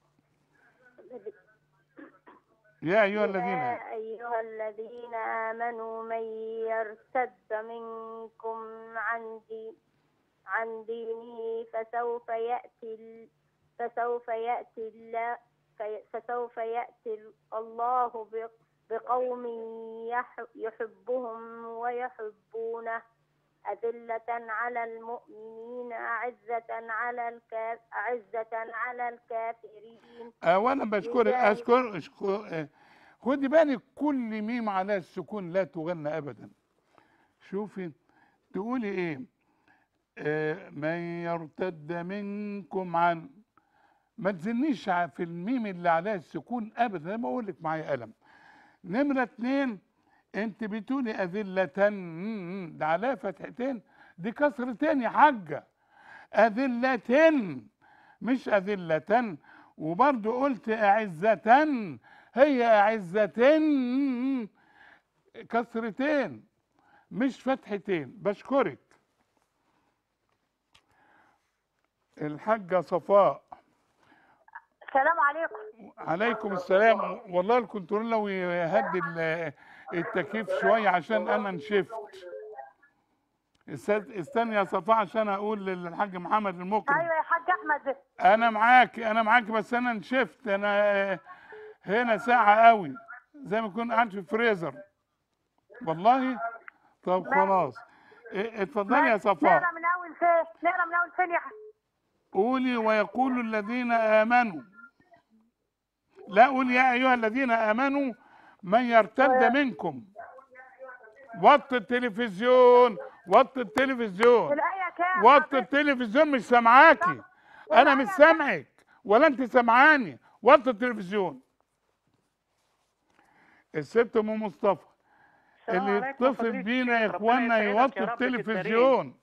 يا ايها الذين يا أيها الذين آمنوا من يرتد منكم عن دين عن دينه فسوف يأتي ال- فسوف يأتي الله في- فسوف يأتي ال- الله ب- بقوم يح- يحبهم ويحبونه أذلة على المؤمنين أعزة على الكاف أعزة على الكافرين اولا بشكرك يجاهد- اشكر اشكر آه، خدي بالك كل ميم على السكون لا تغنى ابدا شوفي تقولي ايه آه، من يرتد منكم عن ما تزنيش ع- في الميم اللي عليها السكون ابدا انا بقول لك معايا قلم نمره اتنين انت بتقولي اذلة ده عليها فتحتين دي كسرتين يا حاجه أذلة مش أذلة وبرضو قلت أعزة هي أعزة كسرتين مش فتحتين بشكرك الحاجة صفاء السلام عليكم عليكم السلام والله الكنترول لو يهدي ال- التكييف شوية عشان أنا نشفت است- استني يا صفاء عشان أقول للحاج محمد المكرم ايوه يا حاج احمد انا معاك انا معاك بس انا نشفت انا آه، هنا ساعة قوي زي ما كنت قاعد في فريزر والله طب خلاص إيه، اتفضلي يا صفاء نقرا من اول فين نقرا من اول فين يا حاج قولي ويقول الذين امنوا لا قول يا ايها الذين امنوا من يرتد منكم وطي التلفزيون وطي التلفزيون الآية كام؟ وطي التلفزيون مش سامعاكي انا مش سامعك ولا انت سامعاني وطي التلفزيون الست ام مصطفى السلام اللي عليكم يا يتصل فضيلة بينا يا الشيخ. اخوانا ربنا يسعدك يوطي يا رب في التلفزيون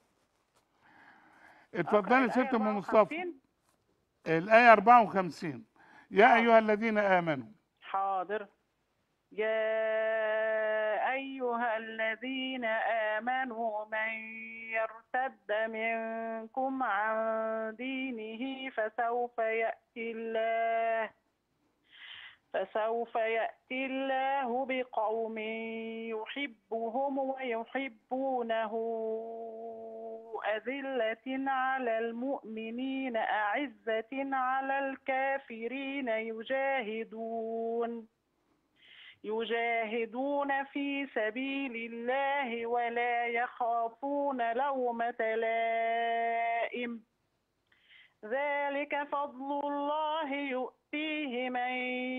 اتفضلي الآية ست ام مصطفى 54. الايه 54 يا ايها الذين امنوا حاضر يا أيها الذين آمنوا من يرتد منكم عن دينه فسوف يأتي الله فسوف يأتي الله بقوم يحبهم ويحبونه أذلة على المؤمنين أعزة على الكافرين يجاهدون يجاهدون في سبيل الله ولا يخافون لومة لائم ذلك فضل الله يؤتيه من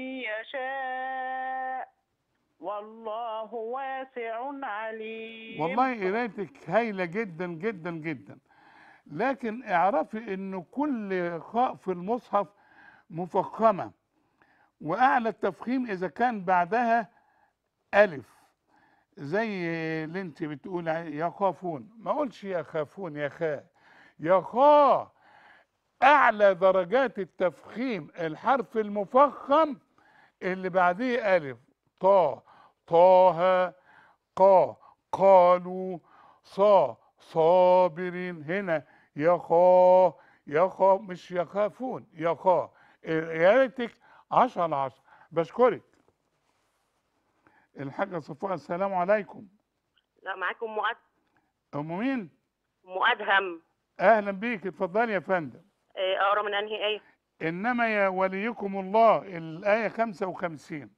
يشاء والله واسع عليم والله قرايتك هايله جدا جدا جدا لكن اعرفي ان كل خاء في المصحف مفخمه واعلى التفخيم اذا كان بعدها الف زي اللي انت بتقول عليه يخافون ما اقولش يخافون يا خاء يخا اعلى درجات التفخيم الحرف المفخم اللي بعديه الف طا طه قا قالوا صا صابرين هنا يخا يخا مش يخافون يخا يا ريتك 10 على 10 بشكرك الحاجة صفاء السلام عليكم لا معاكم مؤد... أم مين؟ مؤدهم أهلا بيك اتفضلي يا فندم إيه، اقرا من انهي ايه إنما يا وليكم الله الآية 55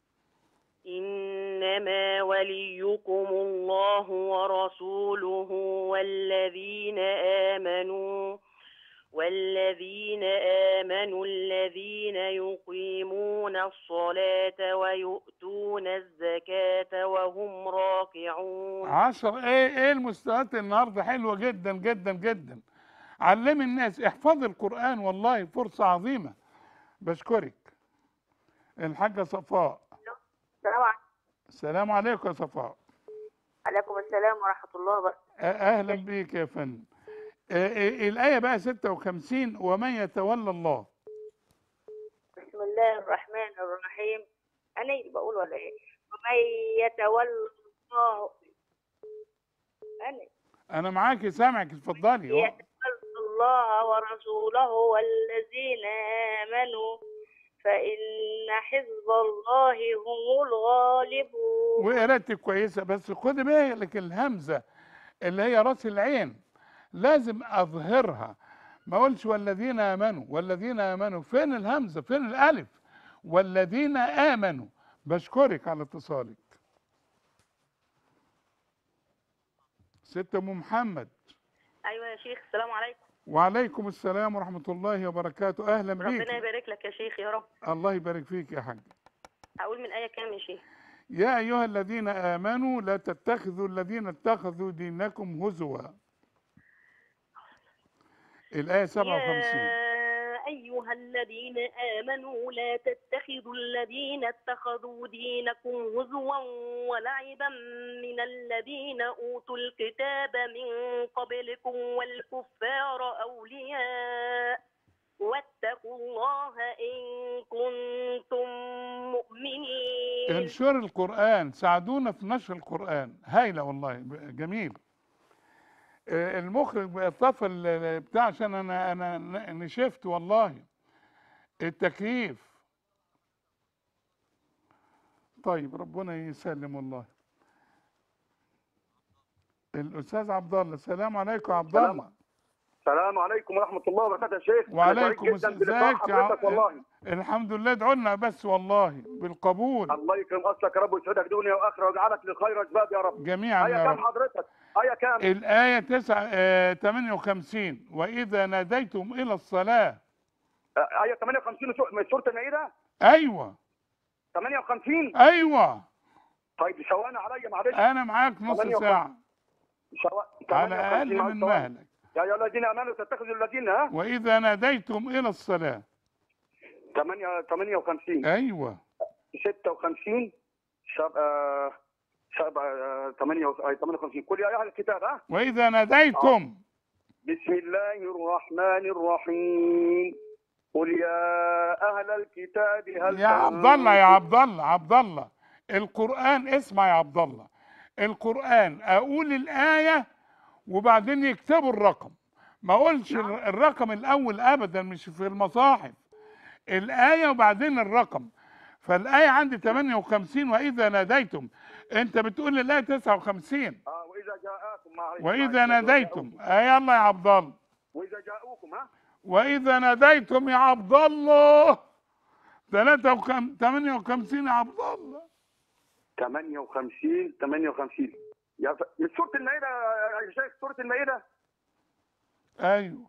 إنما وليكم الله ورسوله والذين آمنوا والذين آمنوا الذين يقيمون الصلاة ويؤتون الزكاة وهم راكعون 10 ايه ايه المستويات النهارده حلوه جدا جدا جدا علمي الناس احفظي القرآن والله فرصة عظيمة بشكرك الحاجة صفاء السلام عليكم السلام عليكم يا صفاء عليكم السلام ورحمة الله وبركاته أ- أهلا بيك يا فندم آه، آه، الآية بقى 56 ومن يتولى الله بسم الله الرحمن الرحيم أنا اللي بقول ولا إيه ومن يتولى الله أنا أنا معاكي سامعك اتفضلي أهو. يتولى الله ورسوله والذين آمنوا فإن حزب الله هم الغالبون وقراءتك كويسة بس خدي بالك الهمزة اللي هي راس العين لازم أظهرها ما أقولش والذين آمنوا والذين آمنوا فين الهمزة فين الألف والذين آمنوا بشكرك على اتصالك ست أم محمد ايوه يا شيخ السلام عليكم وعليكم السلام ورحمة الله وبركاته أهلا ربنا بيك يبارك لك يا شيخ يا رب الله يبارك فيك يا حاج اقول من ايه كام يا شيخ يا أيها الذين آمنوا لا تتخذوا الذين اتخذوا دينكم هزوا الآية 57 يا أيها الذين آمنوا لا تتخذوا الذين اتخذوا دينكم هزوا ولعبا من الذين أوتوا الكتاب من قبلكم والكفار أولياء واتقوا الله إن كنتم مؤمنين انشر القرآن ساعدونا في نشر القرآن هايلة والله ب- جميل آه، المخرج بيطفى ال- بتاع عشان انا انا ن- نشفت والله التكييف طيب ربنا يسلم والله الاستاذ عبد الله السلام عليكم يا عبد سلام. الله السلام عليكم ورحمة الله وبركاته يا شيخ أنا وعليكم سعيد جدا بلقاء ازيك يا حضرتك ع- والله الحمد لله ادعوا لنا بس والله بالقبول الله يكرم أصلك يا رب ويسعدك دنيا وآخرة ويجعلك لخير أسباب يا رب جميعا آية يا كام رب حضرتك؟ آية كام؟ الآية 9 آه 58 وإذا ناديتم إلى الصلاة آه، آية 58 من سورة- من سورة المائدة أيوة 58 ايوه طيب ثواني عليا معلش انا معاك نص 58. ساعه سوا- على 58 اقل مع من الثواني. مهلك يا ايها الذين امنوا تتخذوا الذين ها واذا ناديتم الى الصلاه 8 58 ايوه 56 سبعة سبعة 58 قل يا اهل الكتاب ها واذا ناديتم بسم الله الرحمن الرحيم قل يا اهل الكتاب هل يا عبد الله يا عبد الله عبد الله القرآن اسمع يا عبد الله القرآن أقول الآية وبعدين يكتبوا الرقم ما أقولش الر- الرقم الأول أبدا مش في المصاحف الآية وبعدين الرقم فالآية عندي 58 وإذا ناديتم أنت بتقول الآية 59 اه واذا جاءكم معلش وإذا معلش، ناديتم آه يلا يا عبد الله واذا جاءوكم ها وإذا ناديتم يا عبد الله 58 يا عبد الله 58 58 يا ف... من سوره المائده يا شيخ سوره المائده ايوه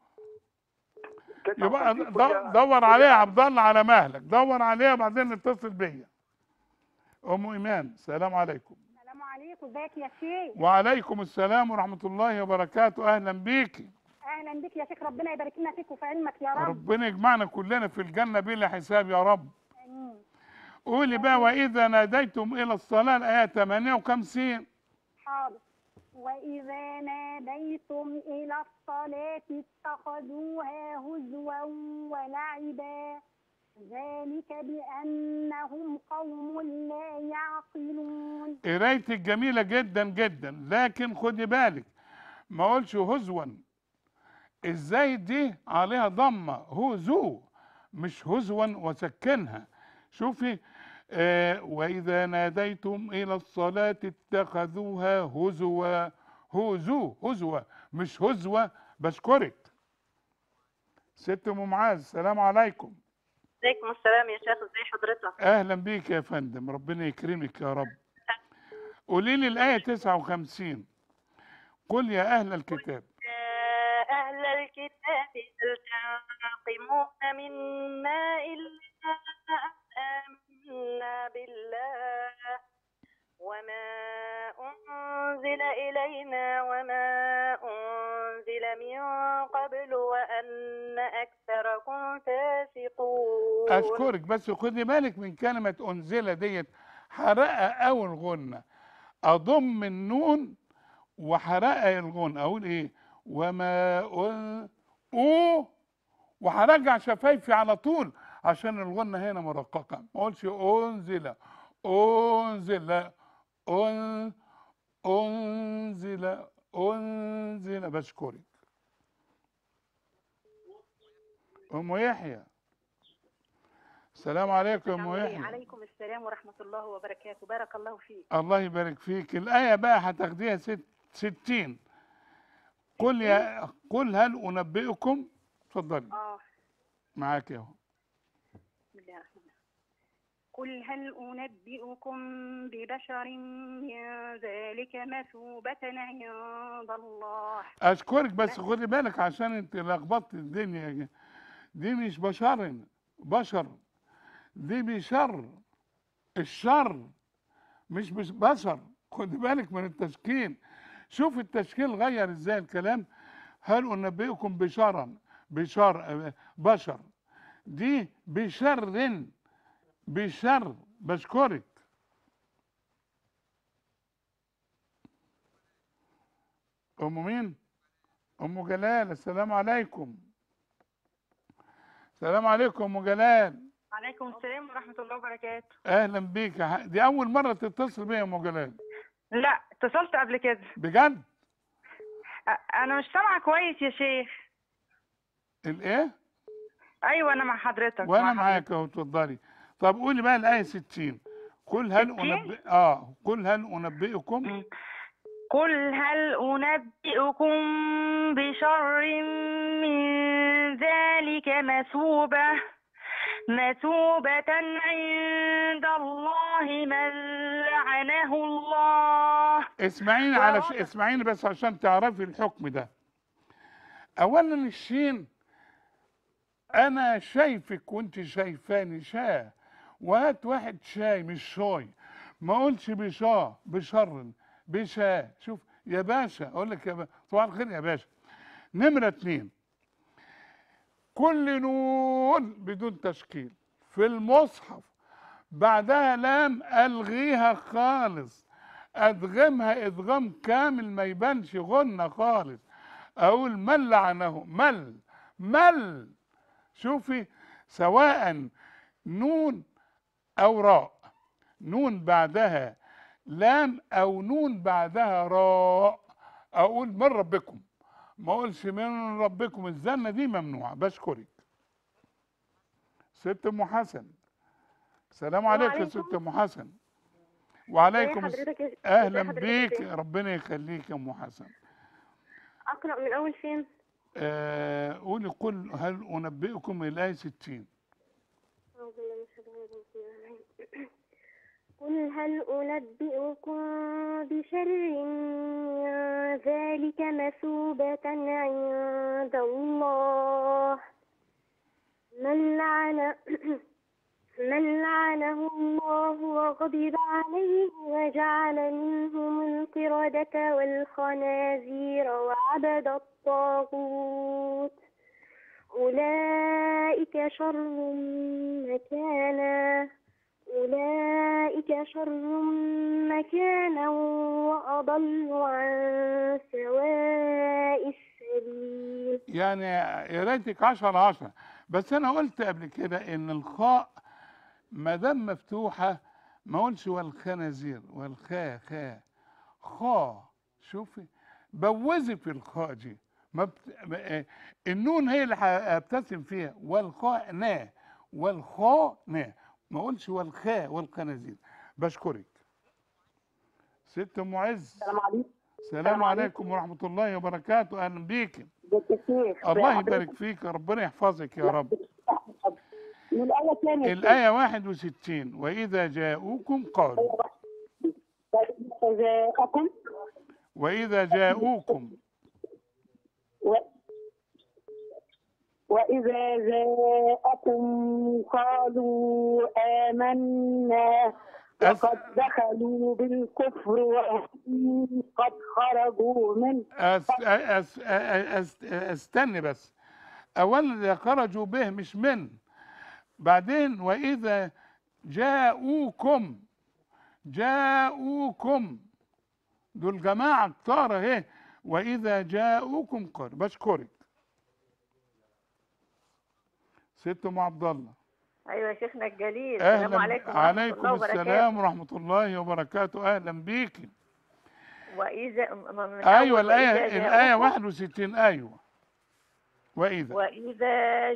يبقى 59 د- دور عليها يا عبد الله على مهلك دور عليها وبعدين اتصل بيا ام ايمان السلام عليكم السلام عليكم ازيك يا شيخ وعليكم السلام ورحمه الله وبركاته اهلا بيكي اهلا بك يا شيخ ربنا يبارك لنا فيك وفي علمك يا رب ربنا يجمعنا كلنا في الجنه بلا حساب يا رب امين قولي بقى واذا ناديتم الى الصلاه الايه 58 حاضر وإذا ناديتم إلى الصلاة اتخذوها هزوا ولعبا ذلك بأنهم قوم لا يعقلون قرايتك جميلة جدا جدا لكن خدي بالك ما اقولش هزوا ازاي دي عليها ضمة هزو مش هزوا وسكنها شوفي آه وإذا ناديتم إلى الصلاة اتخذوها هزوا هزو هزوا مش هزوة بشكرك ست أم معاذ السلام عليكم عليكم السلام يا شيخ ازي حضرتك اهلا بيك يا فندم ربنا يكرمك يا رب قولي لي الايه 59 قل يا اهل الكتاب يا أهل الكتاب هل تنقمون منا إلا أن آمنا بالله وما أنزل إلينا وما أنزل من قبل وأن أكثركم فاسقون اشكرك بس خدي بالك من كلمه انزل ديت حرقه او الغنه اضم النون وحرقه الغنه اقول ايه وما أن... او وهرجع شفايفي على طول عشان الغنه هنا مرققه ما اقولش انزل انزل لا أن... انزل انزل بشكرك ام يحيى السلام عليكم يا ام يحيى عليكم السلام ورحمة الله وبركاته بارك الله فيك الله يبارك فيك الآية بقى هتاخديها ست ستين قل يا قل هل أنبئكم اتفضلي اه معاك اهو بسم الله الرحمن الرحيم قل هل أنبئكم ببشر من ذلك مثوبة عند الله أشكرك بس خدي بالك عشان أنت لخبطت الدنيا دي مش بشر بشر دي بشر الشر مش مش بشر خدي بالك من التشكيل شوف التشكيل غير ازاي الكلام هل انبئكم بشرا بشر بشر دي بشر بشر بشكرك ام مين ام جلال السلام عليكم السلام عليكم ام جلال عليكم السلام ورحمة الله وبركاته اهلا بيك يا ح- دي اول مره تتصل بيا يا ام جلال لا اتصلت قبل كده بجد أ- انا مش سامعة كويس يا شيخ الايه ايوه انا مع حضرتك وانا مع معاك اهو اتفضلي طب قولي بقى الايه 60 قل هل انبئ اه قل هل انبئكم قل هل أنبئكم بشر من ذلك مثوبة مثوبة عند الله من لعنه الله اسمعيني على ش... اسمعيني بس عشان تعرفي الحكم ده اولا الشين انا شايفك وانت شايفاني شاه وهات واحد شاي مش شاي ما اقولش بشا بشر بشا شوف يا باشا اقول لك يا باشا صباح الخير يا باشا نمره اتنين كل نون بدون تشكيل في المصحف بعدها لام الغيها خالص ادغمها ادغام كامل ما يبانش غنى خالص اقول من لعنه مل مل شوفي سواء نون او راء نون بعدها لام او نون بعدها راء اقول من ربكم ما اقولش من ربكم الزنه دي ممنوعه بشكرك ست ام حسن السلام عليكم يا ست ام حسن وعليكم الس- حضرتك يا- اهلا ازي حضرتك بيك يا- ربنا يخليك يا ام حسن أقرأ من أول فين؟ آه قولي قل هل انبئكم الايه 60 أعوذ بالله من الشيطان الرجيم. قل هل أنبئكم بشر من ذلك مثوبة عند الله من لعن من لعنه الله وغضب عليه وجعل منهم القردة والخنازير وعبد الطاغوت أولئك شر مكانا أولئك شر مكانا وأضل عن سواء السبيل يعني يا ريتك 10 10 بس انا قلت قبل كده ان الخاء ما دام مفتوحه ما اقولش والخنازير والخاء خاء خاء شوفي بوزي في الخاء دي ما بت... ما- آه، النون هي اللي هبتسم فيها والخاء نا والخاء نا ما اقولش والخاء والخنازير بشكرك ست ام عز السلام عليكم السلام عليكم ورحمه الله وبركاته اهلا بيك ازيك يا شيخ الله حضرتك يبارك فيك ربنا يحفظك يا رب من الآية الثانية يا الآية 61 وإذا جاءوكم قالوا شيخ. جاءكم وإذا جاءوكم و... وإذا جاءكم قالوا آمنا وقد دخلوا بالكفر وهم قد خرجوا منه أس أس أس استني بس أولا إذا خرجوا به مش من بعدين وإذا جاءوكم جاءوكم دول جماعة كتار اهي وإذا جاءوكم قالوا بشكرك ست أم عبد الله ايوه يا شيخنا الجليل السلام أهلا عليكم ورحمه عليكم الله وبركاته السلام ورحمة الله وبركاته أهلا بيكي واذا م- من ايوه أول وإذا الايه الايه جاءوكم- 61 ايوه واذا وإذا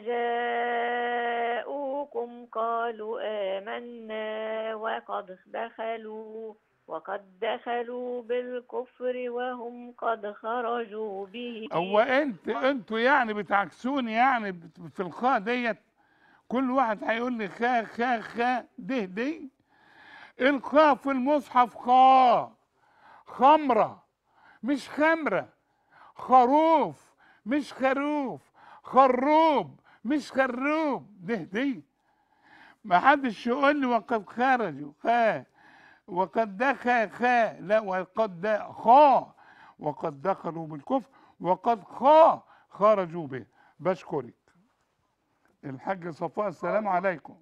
جاءوكم قالوا آمنا وقد دخلوا وقد دخلوا بالكفر وهم قد خرجوا به هو انت انتوا يعني بتعكسوني يعني بت- في الخاء ديت كل واحد هيقول لي خا خا خا ده دي الخاء في المصحف خاء خمره مش خمره خروف مش خروف خروب مش خروب ده دي ما حدش يقول لي وقد خرجوا خا وقد دخل خا لا وقد د- خا وقد دخلوا بالكفر وقد خا خرجوا به بشكرك الحاج صفاء السلام عليكم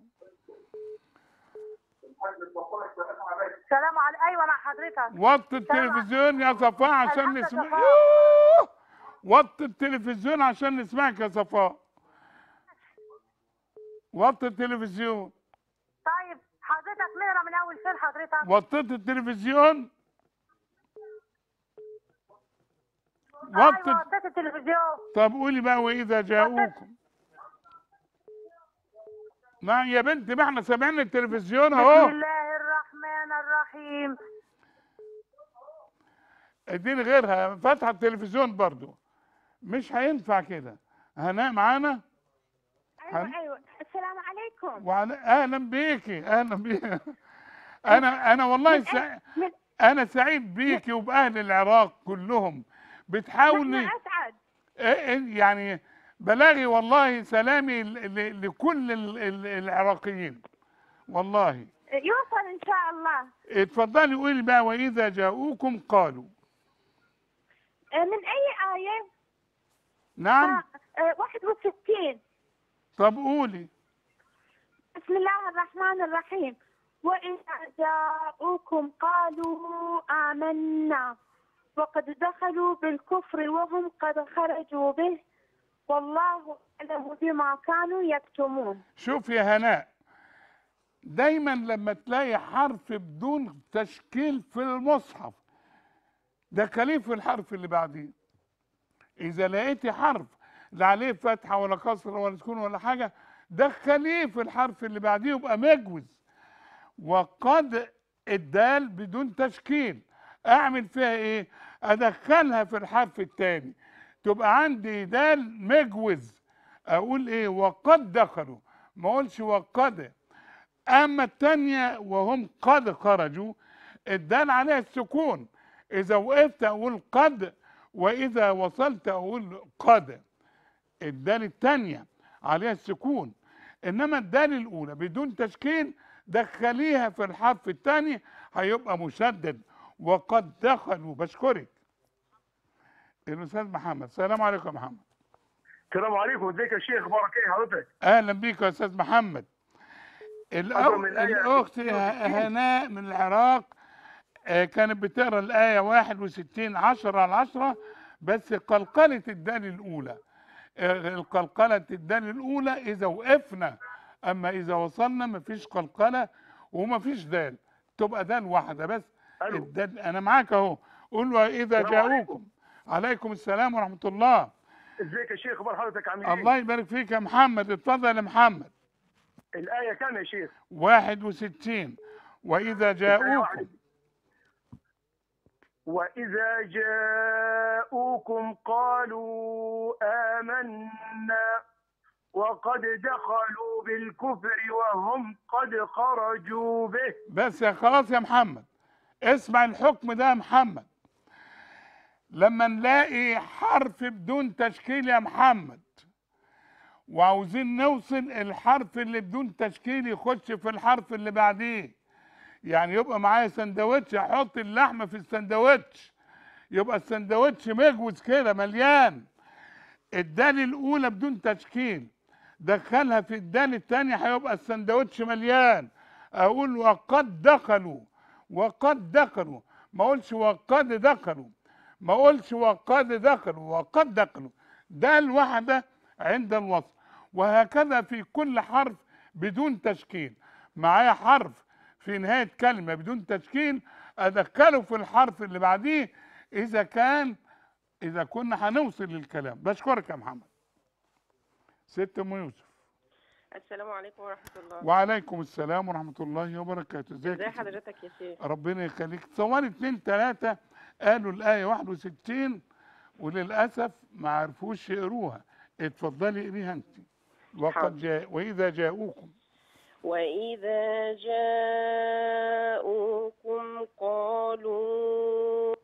السلام عليكم ايوه مع حضرتك وطي التلفزيون يا صفاء عشان الحاجة نسمع صفاء. يوه! وطي التلفزيون عشان نسمعك يا صفاء وطي التلفزيون طيب حضرتك نقرا من اول فين حضرتك وطيت التلفزيون ايوه وطي وطيت التلفزيون طب قولي بقى واذا جاءوكم ما يا بنتي ما احنا سامعين التلفزيون بسم اهو الله الرحمن الرحيم اديني غيرها فاتحه التلفزيون برضو مش هينفع كده هناء معانا هن- ايوه السلام عليكم وعلى اهلا بيكي اهلا بيكي انا انا والله سع... انا سعيد بيكي وباهل العراق كلهم بتحاولي اسعد إيه- إيه يعني بلاغي والله سلامي ل- ل- لكل ال- ال- العراقيين والله يوصل إن شاء الله اتفضلي قولي بقى واذا جاءوكم قالوا آه، من أي آية؟ نعم آه، 61 طب قولي بسم الله الرحمن الرحيم وإذا جاءوكم قالوا آمنا وقد دخلوا بالكفر وهم قد خرجوا به والله أعلم بما كانوا يكتمون شوف يا هناء دايما لما تلاقي حرف بدون تشكيل في المصحف دخليه في الحرف اللي بعديه اذا لقيتي حرف لا عليه فتحه ولا كسره ولا سكون ولا حاجه دخليه في الحرف اللي بعديه يبقى مجوز وقد الدال بدون تشكيل اعمل فيها ايه ادخلها في الحرف الثاني تبقى عندي دال مجوز اقول ايه وقد دخلوا ما اقولش وقد اما الثانيه وهم قد خرجوا الدال عليها السكون اذا وقفت اقول قد واذا وصلت اقول قد الدال الثانيه عليها السكون انما الدال الاولى بدون تشكيل دخليها في الحرف الثاني هيبقى مشدد وقد دخلوا بشكرك الاستاذ محمد السلام عليكم يا محمد السلام عليكم ازيك يا شيخ اخبارك ايه حضرتك؟ اهلا بيك يا استاذ محمد أقرأ من الأخ... الآية الاخت 62. هناء من العراق آه، كانت بتقرا الايه 61 10 على 10 بس قلقله الدال الاولى آه، القلقله الدال الاولى اذا وقفنا اما اذا وصلنا مفيش قلقله ومفيش دال تبقى دال واحده بس الدال انا معاك اهو قول واذا السلام جاءوكم عليكم السلام ورحمه الله ازيك يا شيخ اخبار حضرتك عامل ايه؟ الله يبارك فيك يا محمد اتفضل يا محمد الايه كام يا شيخ؟ 61 وإذا جاءوكم وإذا جاءوكم قالوا آمنا وقد دخلوا بالكفر وهم قد خرجوا به بس يا خلاص يا محمد اسمع الحكم ده يا محمد لما نلاقي حرف بدون تشكيل يا محمد وعاوزين نوصل الحرف اللي بدون تشكيل يخش في الحرف اللي بعديه يعني يبقى معايا سندوتش احط اللحمه في السندوتش يبقى السندوتش مجوز كده مليان الدال الاولى بدون تشكيل دخلها في الدال الثانيه هيبقى السندوتش مليان اقول وقد دخلوا وقد دخلوا ما اقولش وقد دخلوا ما اقولش وقد دخلوا وقد دخلوا دال واحده عند الوصل وهكذا في كل حرف بدون تشكيل معايا حرف في نهاية كلمة بدون تشكيل أدخله في الحرف اللي بعديه إذا كان إذا كنا هنوصل للكلام بشكرك يا محمد ست أم يوسف السلام عليكم ورحمة الله وعليكم السلام ورحمة الله وبركاته ازيك ازي يا ست؟ حضرتك يا شيخ ربنا يخليك تصوري اتنين تلاتة قالوا الآية 61 وللأسف ما عرفوش يقروها اتفضلي اقريها انت وقد حاضر. جاء وإذا جاءوكم وإذا جاءوكم قالوا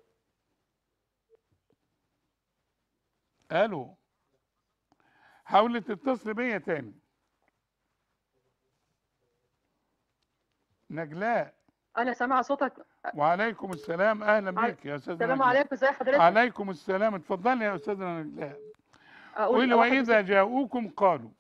قالوا حاولي تتصل بيا تاني انا نجلاء سامعه صوتك وعليكم السلام اهلا عل- بك يا استاذ السلام نجلاء. عليكم ازي حضرتك عليكم السلام اتفضلي يا استاذه نجلاء أقول قولي واحد واذا جاءوكم قالوا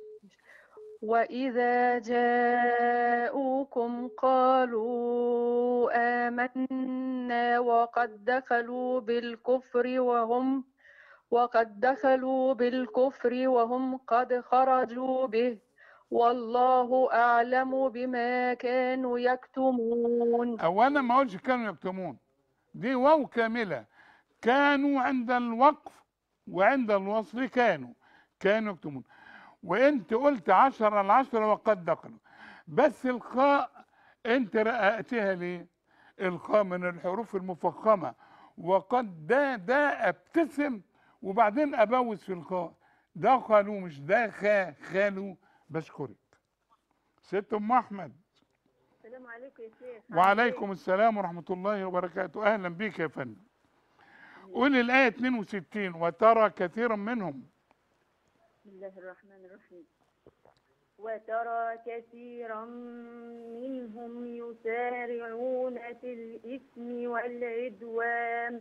وإذا جاءوكم قالوا آمنا وقد دخلوا بالكفر وهم وقد دخلوا بالكفر وهم قد خرجوا به والله أعلم بما كانوا يكتمون اولا ما اقولش كانوا يكتمون دي واو كامله كانوا عند الوقف وعند الوصل كانوا كانوا يكتمون وانت قلت عشرة العشرة وقد دخلوا بس الخاء انت رققتها ليه الخاء من الحروف المفخمة وقد دا دا ابتسم وبعدين ابوس في الخاء دخلوا مش دخا خالوا بشكرك ست ام احمد السلام عليكم يا شيخ وعليكم السلام ورحمة الله وبركاته أهلا بك يا فندم قول الآية 62 وترى كثيرا منهم بسم الله الرحمن الرحيم وترى كثيرا منهم يسارعون في الإثم والعدوان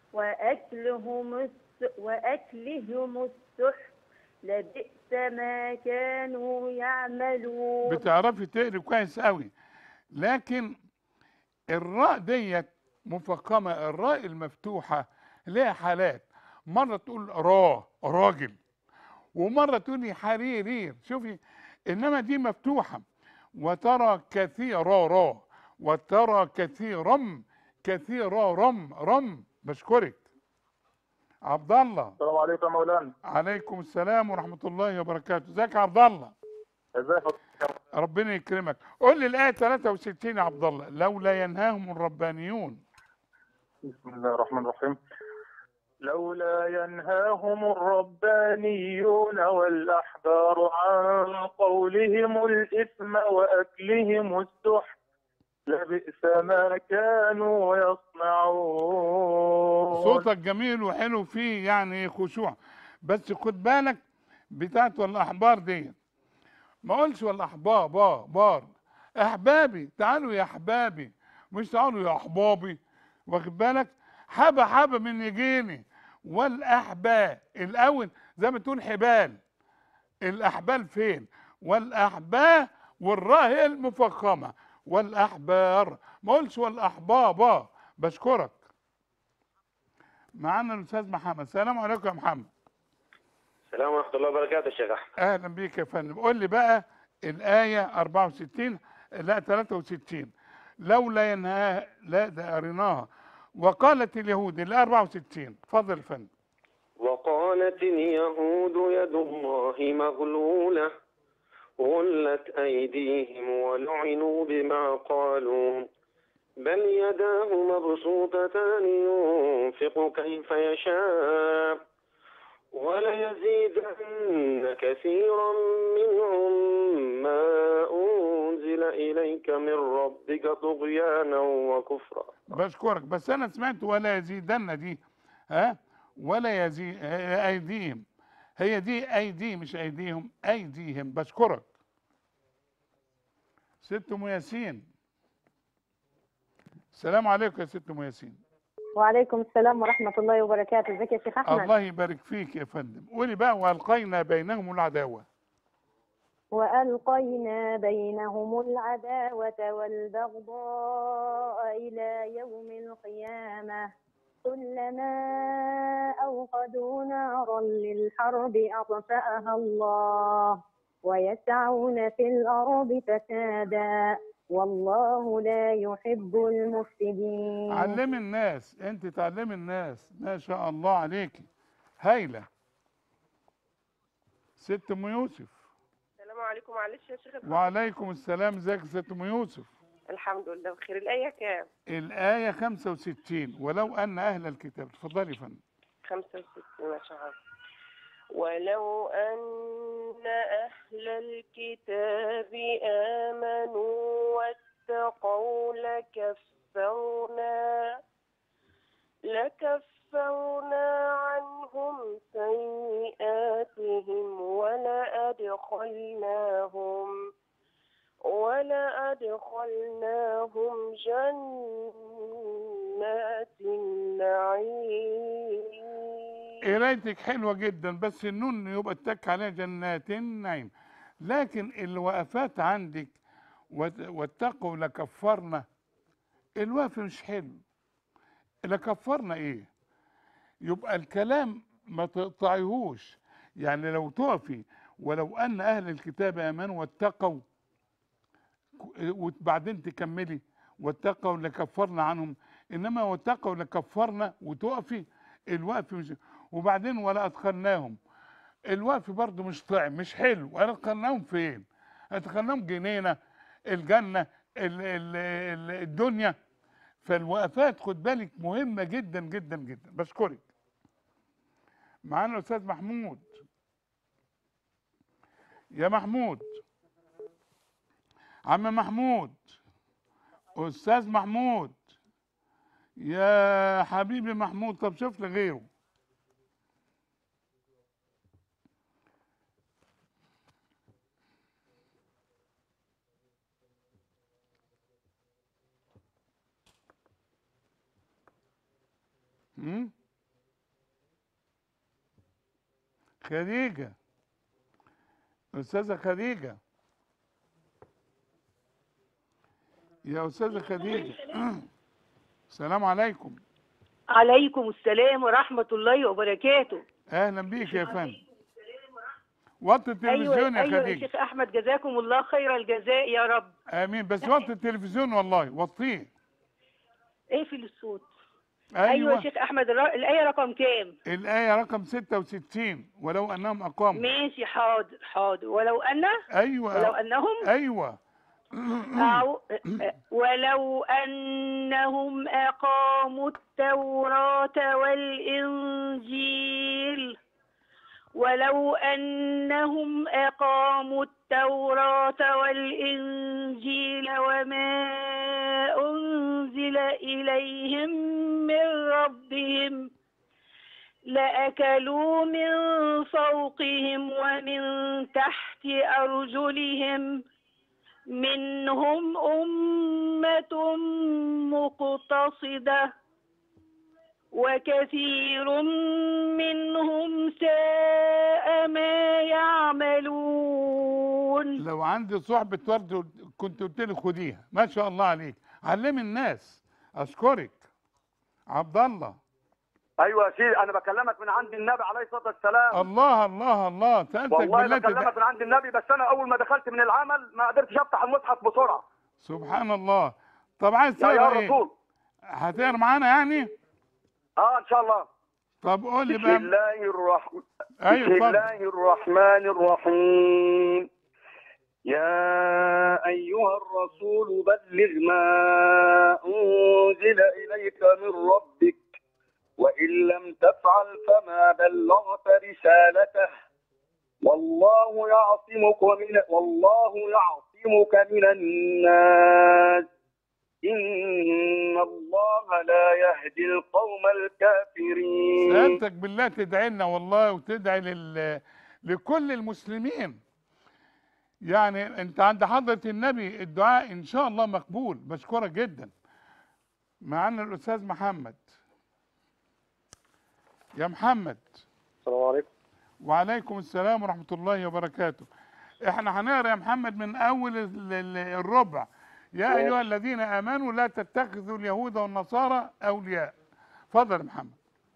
وأكلهم الس... وأكلهم السحت لبئس ما كانوا يعملون بتعرفي تقري كويس قوي لكن الراء ديت مفخمه الراء المفتوحه ليها حالات مره تقول را راجل ومره تقولي حريرير شوفي انما دي مفتوحه وترى كثيرا را وترى كثيرا كثيرا رم رم بشكرك عبد الله السلام عليكم يا مولانا عليكم السلام ورحمه الله وبركاته ازيك يا عبد الله ازيك ربنا يكرمك قول لي الايه 63 يا عبد الله لولا ينهاهم الربانيون بسم الله الرحمن الرحيم لولا ينهاهم الربانيون والأحبار عن قولهم الإثم وأكلهم السحت لبئس ما كانوا يصنعون صوتك جميل وحلو فيه يعني خشوع بس خد بالك بتاعت والاحبار دي ما اقولش والاحبار با بار احبابي تعالوا يا احبابي مش تعالوا يا احبابي واخد بالك حبه حبه من يجيني والاحباء الاول زي ما تقول حبال الاحبال فين والاحباء والراء هي المفخمه والاحبار ما اقولش والاحبابا بشكرك معانا الاستاذ محمد السلام عليكم يا محمد السلام ورحمة الله وبركاته يا شيخ أحمد اهلا بيك يا فندم قول لي بقى الايه 64 لا 63 لولا ينهى لا ده قريناها وقالت اليهود ال 64 اتفضل يا فندم وقالت اليهود يد الله مغلولة غلت أيديهم ولعنوا بما قالوا بل يداه مبسوطتان ينفق كيف يشاء وليزيدن كثيرا منهم ما أنزل إليك من ربك طغيانا وكفرا بشكرك بس انا سمعت ولا يزيدن دي ها ولا يزيد ايديهم هي دي ايدي مش ايديهم ايديهم بشكرك ست ام ياسين السلام عليكم يا ست ام ياسين وعليكم السلام ورحمة الله وبركاته ازيك يا شيخ أحمد الله يبارك فيك يا فندم قولي بقى والقينا بينهم العداوه وألقينا بينهم العداوة والبغضاء إلى يوم القيامة كلما أوقدوا نارا للحرب أطفأها الله ويسعون في الأرض فسادا والله لا يحب المفسدين علمي الناس انت تعلمي الناس ما شاء الله عليكي هايله ست ام يوسف السلام عليكم معلش يا شيخ الحمد. وعليكم السلام ازيك يا ست ام يوسف الحمد لله بخير الآية كام؟ الآية 65 ولو أن أهل الكتاب اتفضلي يا فندم 65 ما شاء الله ولو أن أهل الكتاب آمنوا واتقوا لكفرنا لكفرنا عنهم سيئاتهم ولأدخلناهم ولأدخلناهم جنات النعيم قرايتك حلوة جدا بس النون يبقى اتك عليها جنات النعيم لكن الوقفات عندك وات- واتقوا لكفرنا الوقف مش حلو لكفرنا ايه يبقى الكلام ما تقطعيهوش يعني لو تقفي ولو ان اهل الكتاب امنوا واتقوا وبعدين تكملي واتقوا لكفرنا عنهم انما واتقوا لكفرنا وتقفي الوقف مش وبعدين ولا ادخلناهم الوقف برضه مش طعم مش حلو ولا ادخلناهم فين ادخلناهم جنينه الجنه ال ال ال الدنيا فالوقفات خد بالك مهمه جدا جدا جدا بشكرك معانا الاستاذ محمود يا محمود عم محمود استاذ محمود يا حبيبي محمود طب شوف لي غيره مم؟ خديجة أستاذة خديجة يا أستاذة خديجة السلام عليكم عليكم السلام ورحمة الله وبركاته أهلا بيك يا فندم وطي التلفزيون أيوة, يا أيوة يا خديجة شيخ أحمد جزاكم الله خير الجزاء يا رب آمين بس وطي التلفزيون والله وطيه اقفل الصوت أيوة, أيوة يا شيخ أحمد الر- الآية رقم كام الآية رقم 66 ولو أنهم أقاموا ماشي حاضر حاضر ولو أن أيوة ولو أنهم أيوة أو ولو أنهم أقاموا التوراة والإنجيل ولو أنهم أقاموا التوراة والإنجيل وما أنزل إليهم من ربهم لأكلوا من فوقهم ومن تحت أرجلهم منهم أمة مقتصدة وكثير منهم ساء ما يعملون لو عندي صحبة ورد كنت قلت لي خديها ما شاء الله عليك علمي الناس أشكرك عبد الله ايوه يا سيدي انا بكلمك من عند النبي عليه الصلاه والسلام الله الله الله سألتك والله بالله بكلمك تد... من عند النبي بس انا اول ما دخلت من العمل ما قدرتش افتح المصحف بسرعه سبحان الله طب عايز يا يا تقرا ايه؟ رسول هتقرا معانا يعني؟ اه ان شاء الله طب قول لي بسم بقى الله الرحمن أيوة، بسم اتفضل. الله الرحمن الرحيم يا أيها الرسول بلغ ما أنزل إليك من ربك وإن لم تفعل فما بلغت رسالته والله يعصمك من والله يعصمك من الناس إن الله لا يهدي القوم الكافرين سألتك بالله تدعي لنا والله وتدعي لل... لكل المسلمين يعني انت عند حضرة النبي الدعاء ان شاء الله مقبول بشكرك جدا معانا الاستاذ محمد يا محمد السلام عليكم وعليكم السلام ورحمة الله وبركاته احنا هنقرا يا محمد من اول ال- ال- الربع يا ماشي. ايها الذين امنوا لا تتخذوا اليهود والنصارى اولياء اتفضل يا محمد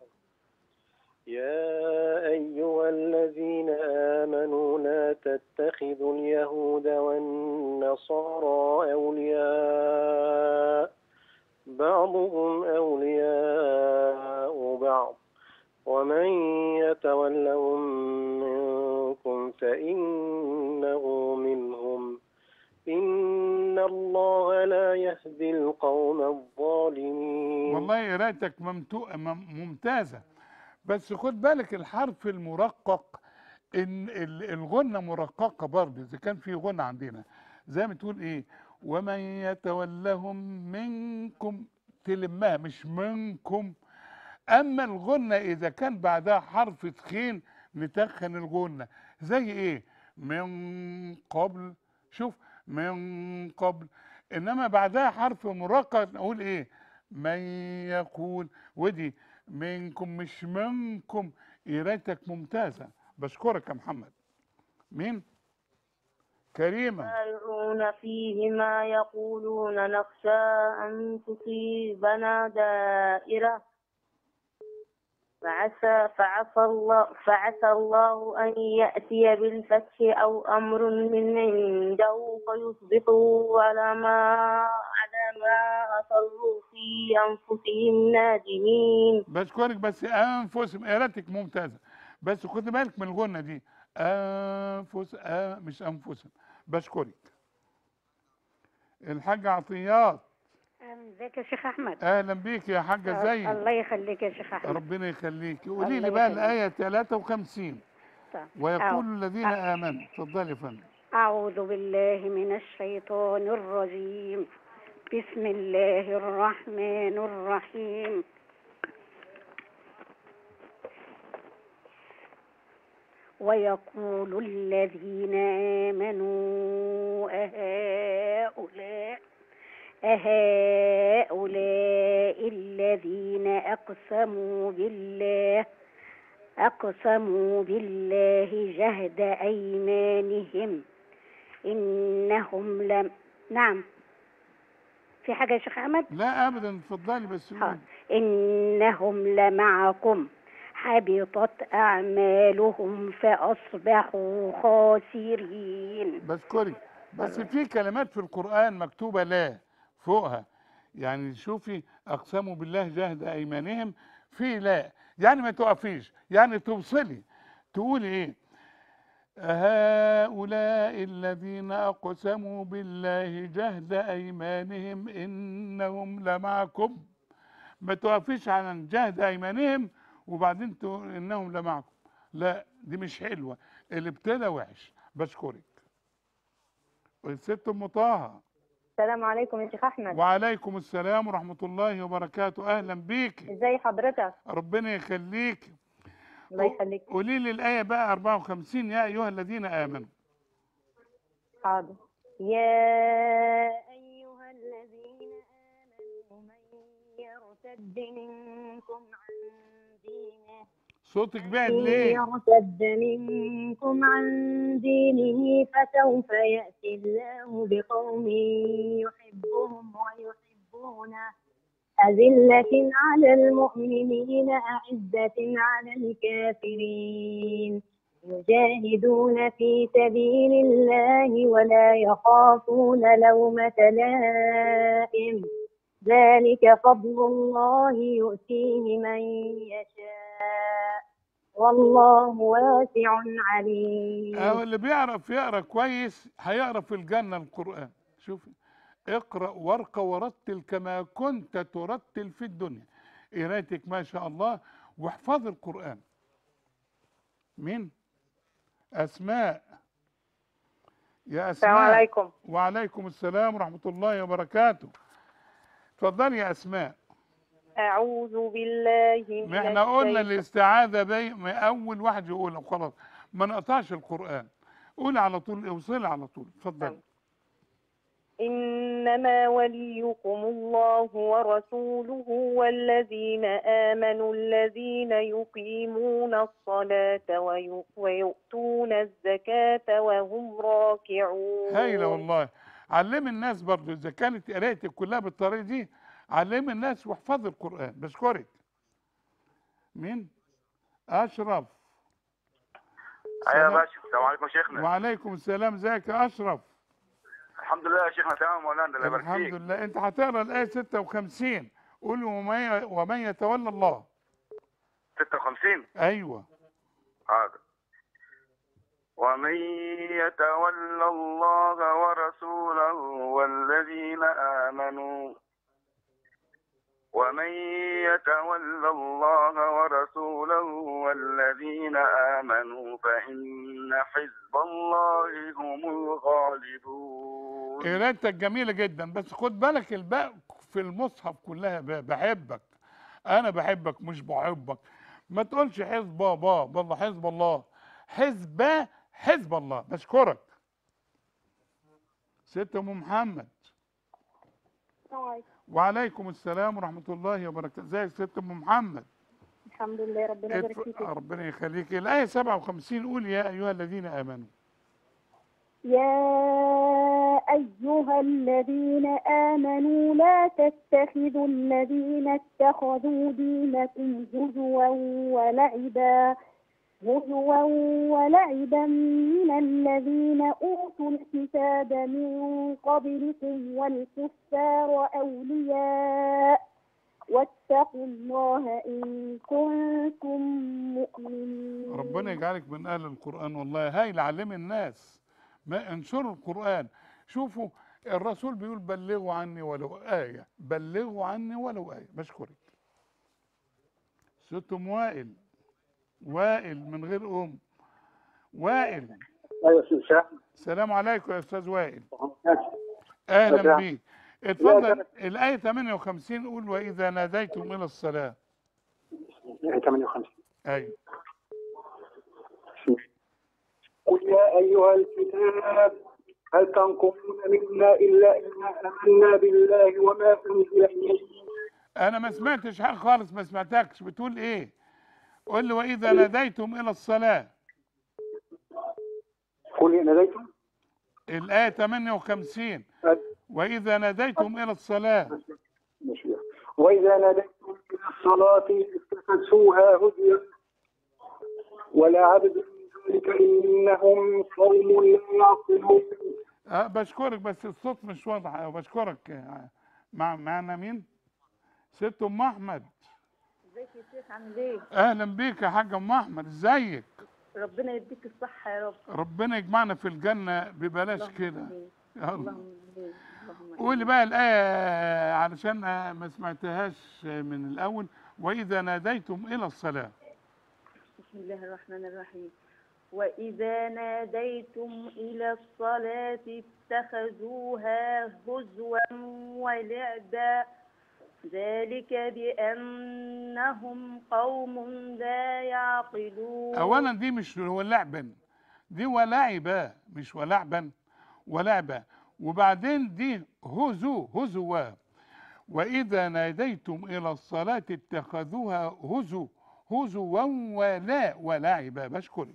يا أيها الذين آمنوا لا تتخذوا اليهود والنصارى أولياء بعضهم أولياء بعض ومن يتولهم منكم فإنه منهم إن الله لا يهدي القوم الظالمين والله قراءتك ممتو... مم- ممتازة بس خد بالك الحرف المرقق ان ال- الغنة مرققة برضه اذا كان في غنة عندنا زي ما تقول ايه ومن يتولهم منكم تلمها مش منكم اما الغنة اذا كان بعدها حرف تخين نتخن الغنة زي ايه من قبل شوف من قبل انما بعدها حرف مرقق نقول ايه من يقول ودي منكم مش منكم قرايتك ممتازة بشكرك يا محمد مين كريمة يسارعون فيهما يقولون نخشى أن تصيبنا دائرة فعسى فعسى الله فعسى الله أن يأتي بالفتح أو أمر من عنده فيصبحوا على ما على ما أصروا في أنفسهم نادمين بشكرك بس انفسهم قراءتك ممتازة بس خد بالك من الغنة دي انفس آه مش انفسهم بشكرك الحاج عطيات ازيك يا شيخ احمد اهلا بيك يا حاجة زي الله يخليك يا شيخ احمد ربنا يخليك قولي لي الله بقى يخليك. الآية 53 طيب. ويقول أعوذ- الذين آمنوا اتفضلي يا فندم أعوذ بالله من الشيطان الرجيم بسم الله الرحمن الرحيم ويقول الذين آمنوا أهؤلاء أهؤلاء الذين أقسموا بالله أقسموا بالله جهد أيمانهم إنهم لم نعم في حاجة يا شيخ أحمد لا ابدا اتفضلي بس قولي. إنهم لمعكم حبطت أعمالهم فأصبحوا خاسرين بشكرك بس في كلمات في القرآن مكتوبة لا فوقها يعني شوفي أقسموا بالله جهد أيمانهم في لا يعني ما تقفيش يعني توصلي تقولي إيه هؤلاء الذين أقسموا بالله جهد أيمانهم إنهم لمعكم ما توقفيش على جهد أيمانهم وبعدين تقول إنهم لمعكم لا دي مش حلوة اللي ابتدى وحش بشكرك والست ام طه السلام عليكم يا شيخ احمد وعليكم السلام ورحمه الله وبركاته اهلا بيكي ازي حضرتك ربنا يخليكي الله يخليك قولي لي الايه بقى 54 يا ايها الذين امنوا حاضر يا ايها الذين امنوا من يرتد منكم عن دينه صوتك بعد من ليه يرتد منكم عن دينه فسوف يأتي الله بقوم يحبهم ويحبونه أذلة على المؤمنين أعزة على الكافرين يجاهدون في سبيل الله ولا يخافون لومة لائم ذلك فضل الله يؤتيه من يشاء والله واسع عليم أو اللي بيعرف يقرا كويس هيقرا في الجنه القران شوفي اقرا وارقى ورتل كما كنت ترتل في الدنيا قرايتك ما شاء الله واحفظ القران مين اسماء يا اسماء السلام عليكم وعليكم السلام ورحمه الله وبركاته اتفضلي يا اسماء أعوذ بالله من ما احنا قلنا الشيطان- الاستعاذه بي ما اول واحد يقولها خلاص ما نقطعش القران قولي على طول اوصلي على طول اتفضلي إنما وليكم الله ورسوله والذين آمنوا الذين يقيمون الصلاة ويو- ويؤتون الزكاة وهم راكعون هايله والله علمي الناس برضو اذا كانت قرايتك كلها بالطريقه دي علمي الناس واحفظي القران بشكرك مين اشرف ايوه يا سلام. باشا السلام عليكم شيخنا وعليكم السلام ازيك يا اشرف الحمد لله يا شيخنا تمام مولانا الله يبارك الحمد فيك لله انت هتقرا الايه 56 قول ومن ومن يتولى الله 56 ايوه حاضر ومن يتولى الله ورسوله والذين آمنوا ومن يتولى الله ورسوله والذين آمنوا فإن حزب الله هم الغالبون قرايتك جميله جدا بس خد بالك الباء في المصحف كلها باء بحبك انا بحبك مش بحبك ما تقولش حزب بابا والله حزب الله حزب حزب الله بشكرك ست ام محمد وعليكم السلام ورحمه الله وبركاته ازيك ست ام محمد الحمد لله ربنا يبارك اتف- فيك ربنا يخليك الايه 57 قول يا ايها الذين امنوا يا أيها الذين آمنوا لا تتخذوا الذين اتخذوا دينكم هزوا ولعبا هزوا ولعبا من الذين أوتوا الكتاب من قبلكم والكفار أولياء واتقوا الله إن كنتم مؤمنين ربنا يجعلك من اهل القران والله هاي علم الناس ما انشروا القران شوفوا الرسول بيقول بلغوا عني ولو آية بلغوا عني ولو آية بشكرك ست أم وائل وائل من غير أم وائل ايوه استاذ شاح السلام عليكم يا أستاذ وائل أهلا نعم. بيك اتفضل الآية 58 قول وإذا ناديتم إلى الصلاة 58 أيوة قل يا أيها الكتاب هل تنقمون منا إلا أن آمنا بالله وما أنزل إلينا انا ما سمعتش حاجه خالص ما سمعتكش بتقول ايه قول لي واذا ناديتم الى الصلاه قل ناديتم الايه 58 واذا ناديتم الى الصلاه ماشي. وإذا ناديتم إلى الصلاة اتخذوها هزوا ولا عبد من ذلك إنهم قوم لا يعقلون أه بشكرك بس الصوت مش واضح أوي بشكرك آه، مع معنا مين ست ام احمد ازيك يا شيخ عامل ايه؟ اهلا بيك يا حاجه ام احمد ازيك ربنا يديك الصحة يا رب ربنا يجمعنا في الجنه ببلاش اللهم كده آمين. يلا اللهم آمين. اللهم آمين. قولي بقى الآية علشان ما سمعتهاش من الأول وإذا ناديتم إلى الصلاة بسم الله الرحمن الرحيم وإذا ناديتم إلى الصلاة اتخذوها هزوا ولعبا ذلك بأنهم قوم لا يعقلون أولا دي مش ولعبا دي ولعبا مش ولعبا ولعبا وبعدين دي هزو هزوا وإذا ناديتم إلى الصلاة اتخذوها هزو هزوا ولا ولعبا بشكرك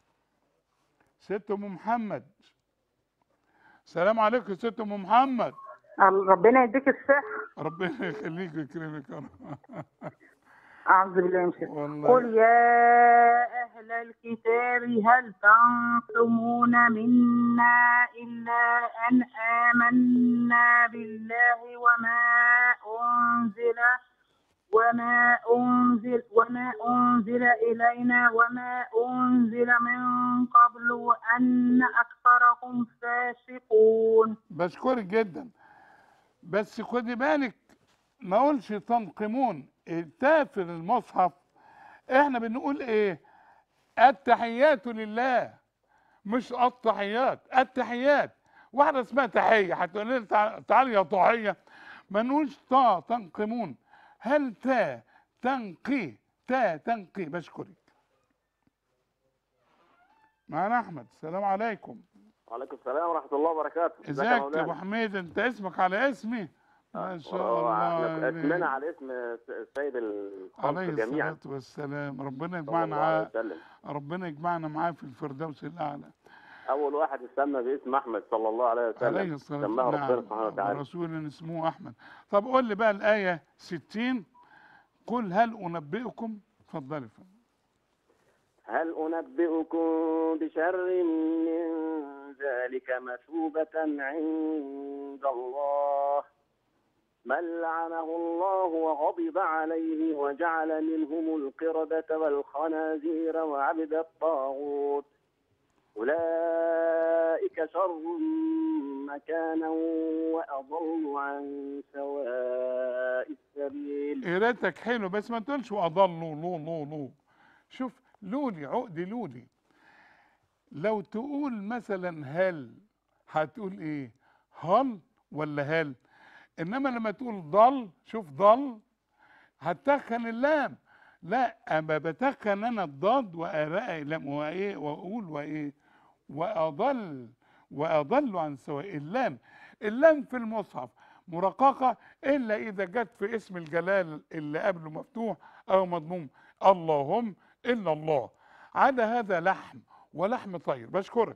ست أم محمد السلام عليكم ست أم محمد ربنا يديك الصحة ربنا يخليك ويكرمك يا رب أعوذ بالله من الشيطان والله. قل يا أهل الكتاب هل تنقمون منا إلا أن آمنا بالله وما أنزل وما أنزل وما أنزل إلينا وما أنزل من قبل وأن أكثرهم فاسقون بشكرك جدا بس خدي بالك ما اقولش تنقمون التافل المصحف احنا بنقول ايه التحيات لله مش التحيات التحيات واحده اسمها تحيه هتقول لنا تع- تعالي يا طاعيه ما نقولش تا تنقمون هل تا تنقي تا تنقي بشكرك معنا احمد السلام عليكم وعليكم السلام ورحمة الله وبركاته ازيك يا ابو حميد انت اسمك على اسمي ما شاء الله احنا اسمنا عليك. على اسم السيد الخلق عليه جميعا الصلاة والسلام ربنا صلى يجمعنا الله عليه معاه وسلم ربنا يجمعنا معاه في الفردوس الأعلى أول واحد اتسمى باسم أحمد صلى الله عليه وسلم عليه الصلاة سماه ربنا والسلام سبحانه وتعالى رسول اسمه أحمد طب قول لي بقى الآية 60 قل هل أنبئكم اتفضلي يا فندم. هل أنبئكم بشر من ذلك مثوبة عند الله من لعنه الله وغضب عليه وجعل منهم القردة والخنازير وعبد الطاغوت أولئك شر مكانا وأضل عن سواء السبيل قراءتك حلو بس ما تقولش وأضلوا لو لو لو شوف لولي عقد لولي لو تقول مثلا هل هتقول ايه هل ولا هل انما لما تقول ضل شوف ضل هتخن اللام لا اما بتخن انا الضاد وارقى لام وايه واقول وايه واضل واضل عن سواء اللام اللام في المصحف مرققه الا اذا جت في اسم الجلال اللي قبله مفتوح او مضموم اللهم الا الله عدا هذا لحم ولحم طير بشكرك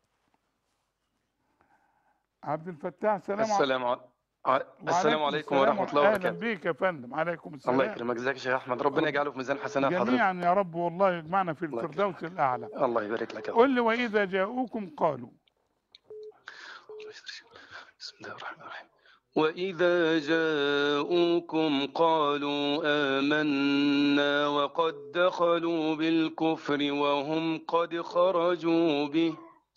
عبد الفتاح سلام السلام عليكم السلام عليكم ورحمة الله اهلا وبركاته بيك يا فندم عليكم السلام الله يكرمك ازيك يا شيخ احمد ربنا يجعله في ميزان حسنات حضرتك جميعا يا رب والله يجمعنا في الفردوس الاعلى الله يبارك لك يا رب قل لي واذا جاءوكم قالوا بسم الله الرحمن الرحيم وإذا جاءوكم قالوا آمنا وقد دخلوا بالكفر وهم قد خرجوا به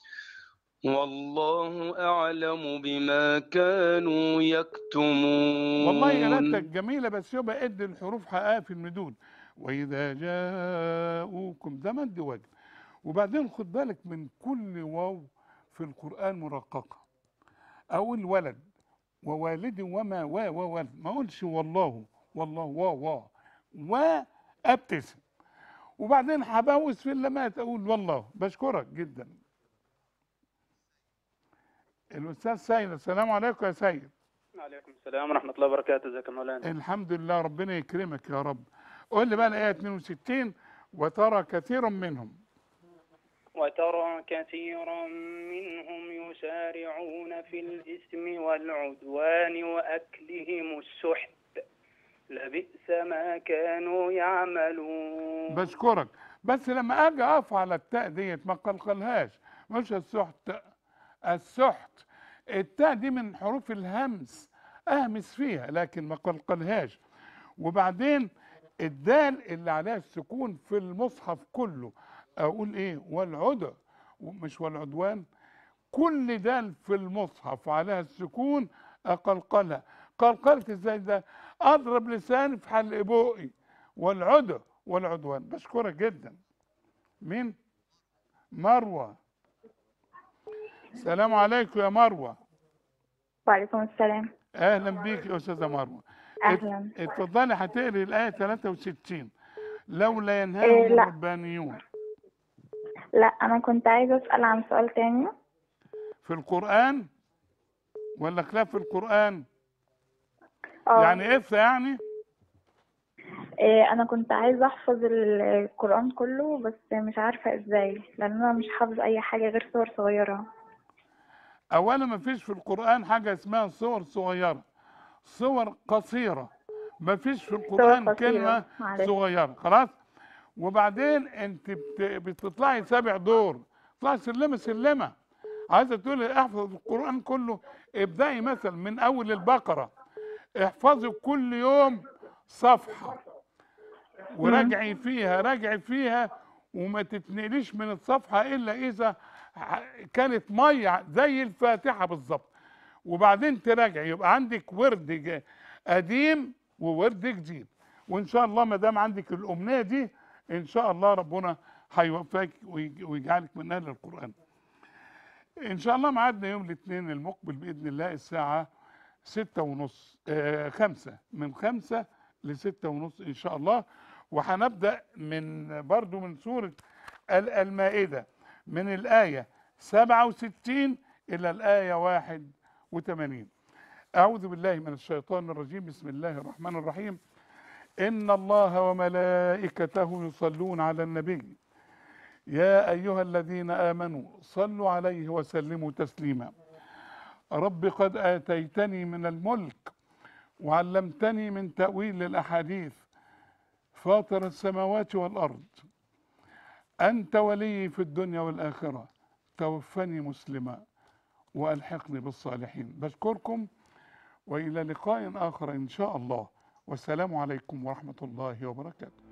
والله أعلم بما كانوا يكتمون والله قراءتك جميله بس يبقى ادي الحروف حقها في المدود واذا جاءوكم ده مد وجه وبعدين خد بالك من كل واو في القران مرققه اقول ولد ووالد وما و وولد ما اقولش والله والله وا وا وابتسم وبعدين هبوس في اللمات اقول والله بشكرك جدا الاستاذ سيد السلام عليكم يا سيد وعليكم السلام ورحمة الله وبركاته ازيك يا مولانا الحمد لله ربنا يكرمك يا رب قول لي بقى الايه 62 وترى كثيرا منهم وترى كثيرا منهم يسارعون في الإثم والعدوان وأكلهم السحت لبئس ما كانوا يعملون بشكرك بس لما اجي اقف على التاء ديت ما قلقلهاش مش السحت السحت التاء دي من حروف الهمس اهمس فيها لكن ما قلقلهاش وبعدين الدال اللي عليها السكون في المصحف كله اقول ايه والعدى مش والعدوان كل دال في المصحف عليها السكون اقلقلها قلقلت ازاي ده اضرب لساني في حلق بوقي والعدى والعدوان بشكرك جدا مين مروه السلام عليكم يا مروه وعليكم السلام اهلا بيك يا استاذه مروه أهلاً. ات- اتفضلي هتقري الايه 63 لولا إيه، ينهاهم لا. الربانيون لا أنا كنت عايزة أسأل عن سؤال تاني في القران ولا خلاف في القران اه يعني اف يعني إيه أنا كنت عايزة أحفظ ال- القرآن كله بس مش عارفة إزاي لأن أنا مش حافظ أي حاجة غير صور صغيرة اولا ما فيش في القران حاجه اسمها صور صغيره صور قصيره ما فيش في القران قصيرة، كلمه معلش. صغيره خلاص وبعدين انت بت- بتطلعي سابع دور تطلعي سلمه سلمه عايزه تقولي احفظ القران كله ابدأي مثلا من اول البقره احفظي كل يوم صفحه وراجعي فيها راجعي فيها وما تتنقليش من الصفحه الا اذا ح- كانت ميه زي الفاتحه بالظبط وبعدين تراجعي يبقى عندك ورد ج- قديم وورد جديد وان شاء الله ما دام عندك الامنيه دي ان شاء الله ربنا هيوفقك ويج- ويجعلك من اهل القران ان شاء الله ميعادنا يوم الاثنين المقبل باذن الله الساعه ستة ونص آه خمسة من خمسة لستة ونص إن شاء الله وهنبدأ من برضو من سورة ال- المائدة من الآية 67 إلى الآية 81 أعوذ بالله من الشيطان الرجيم بسم الله الرحمن الرحيم إن الله وملائكته يصلون على النبي يا أيها الذين آمنوا صلوا عليه وسلموا تسليما رب قد آتيتني من الملك وعلمتني من تأويل الأحاديث فاطر السماوات والأرض أنت ولي في الدنيا والآخرة توفني مسلما وألحقني بالصالحين بشكركم وإلى لقاء آخر إن شاء الله والسلام عليكم ورحمة الله وبركاته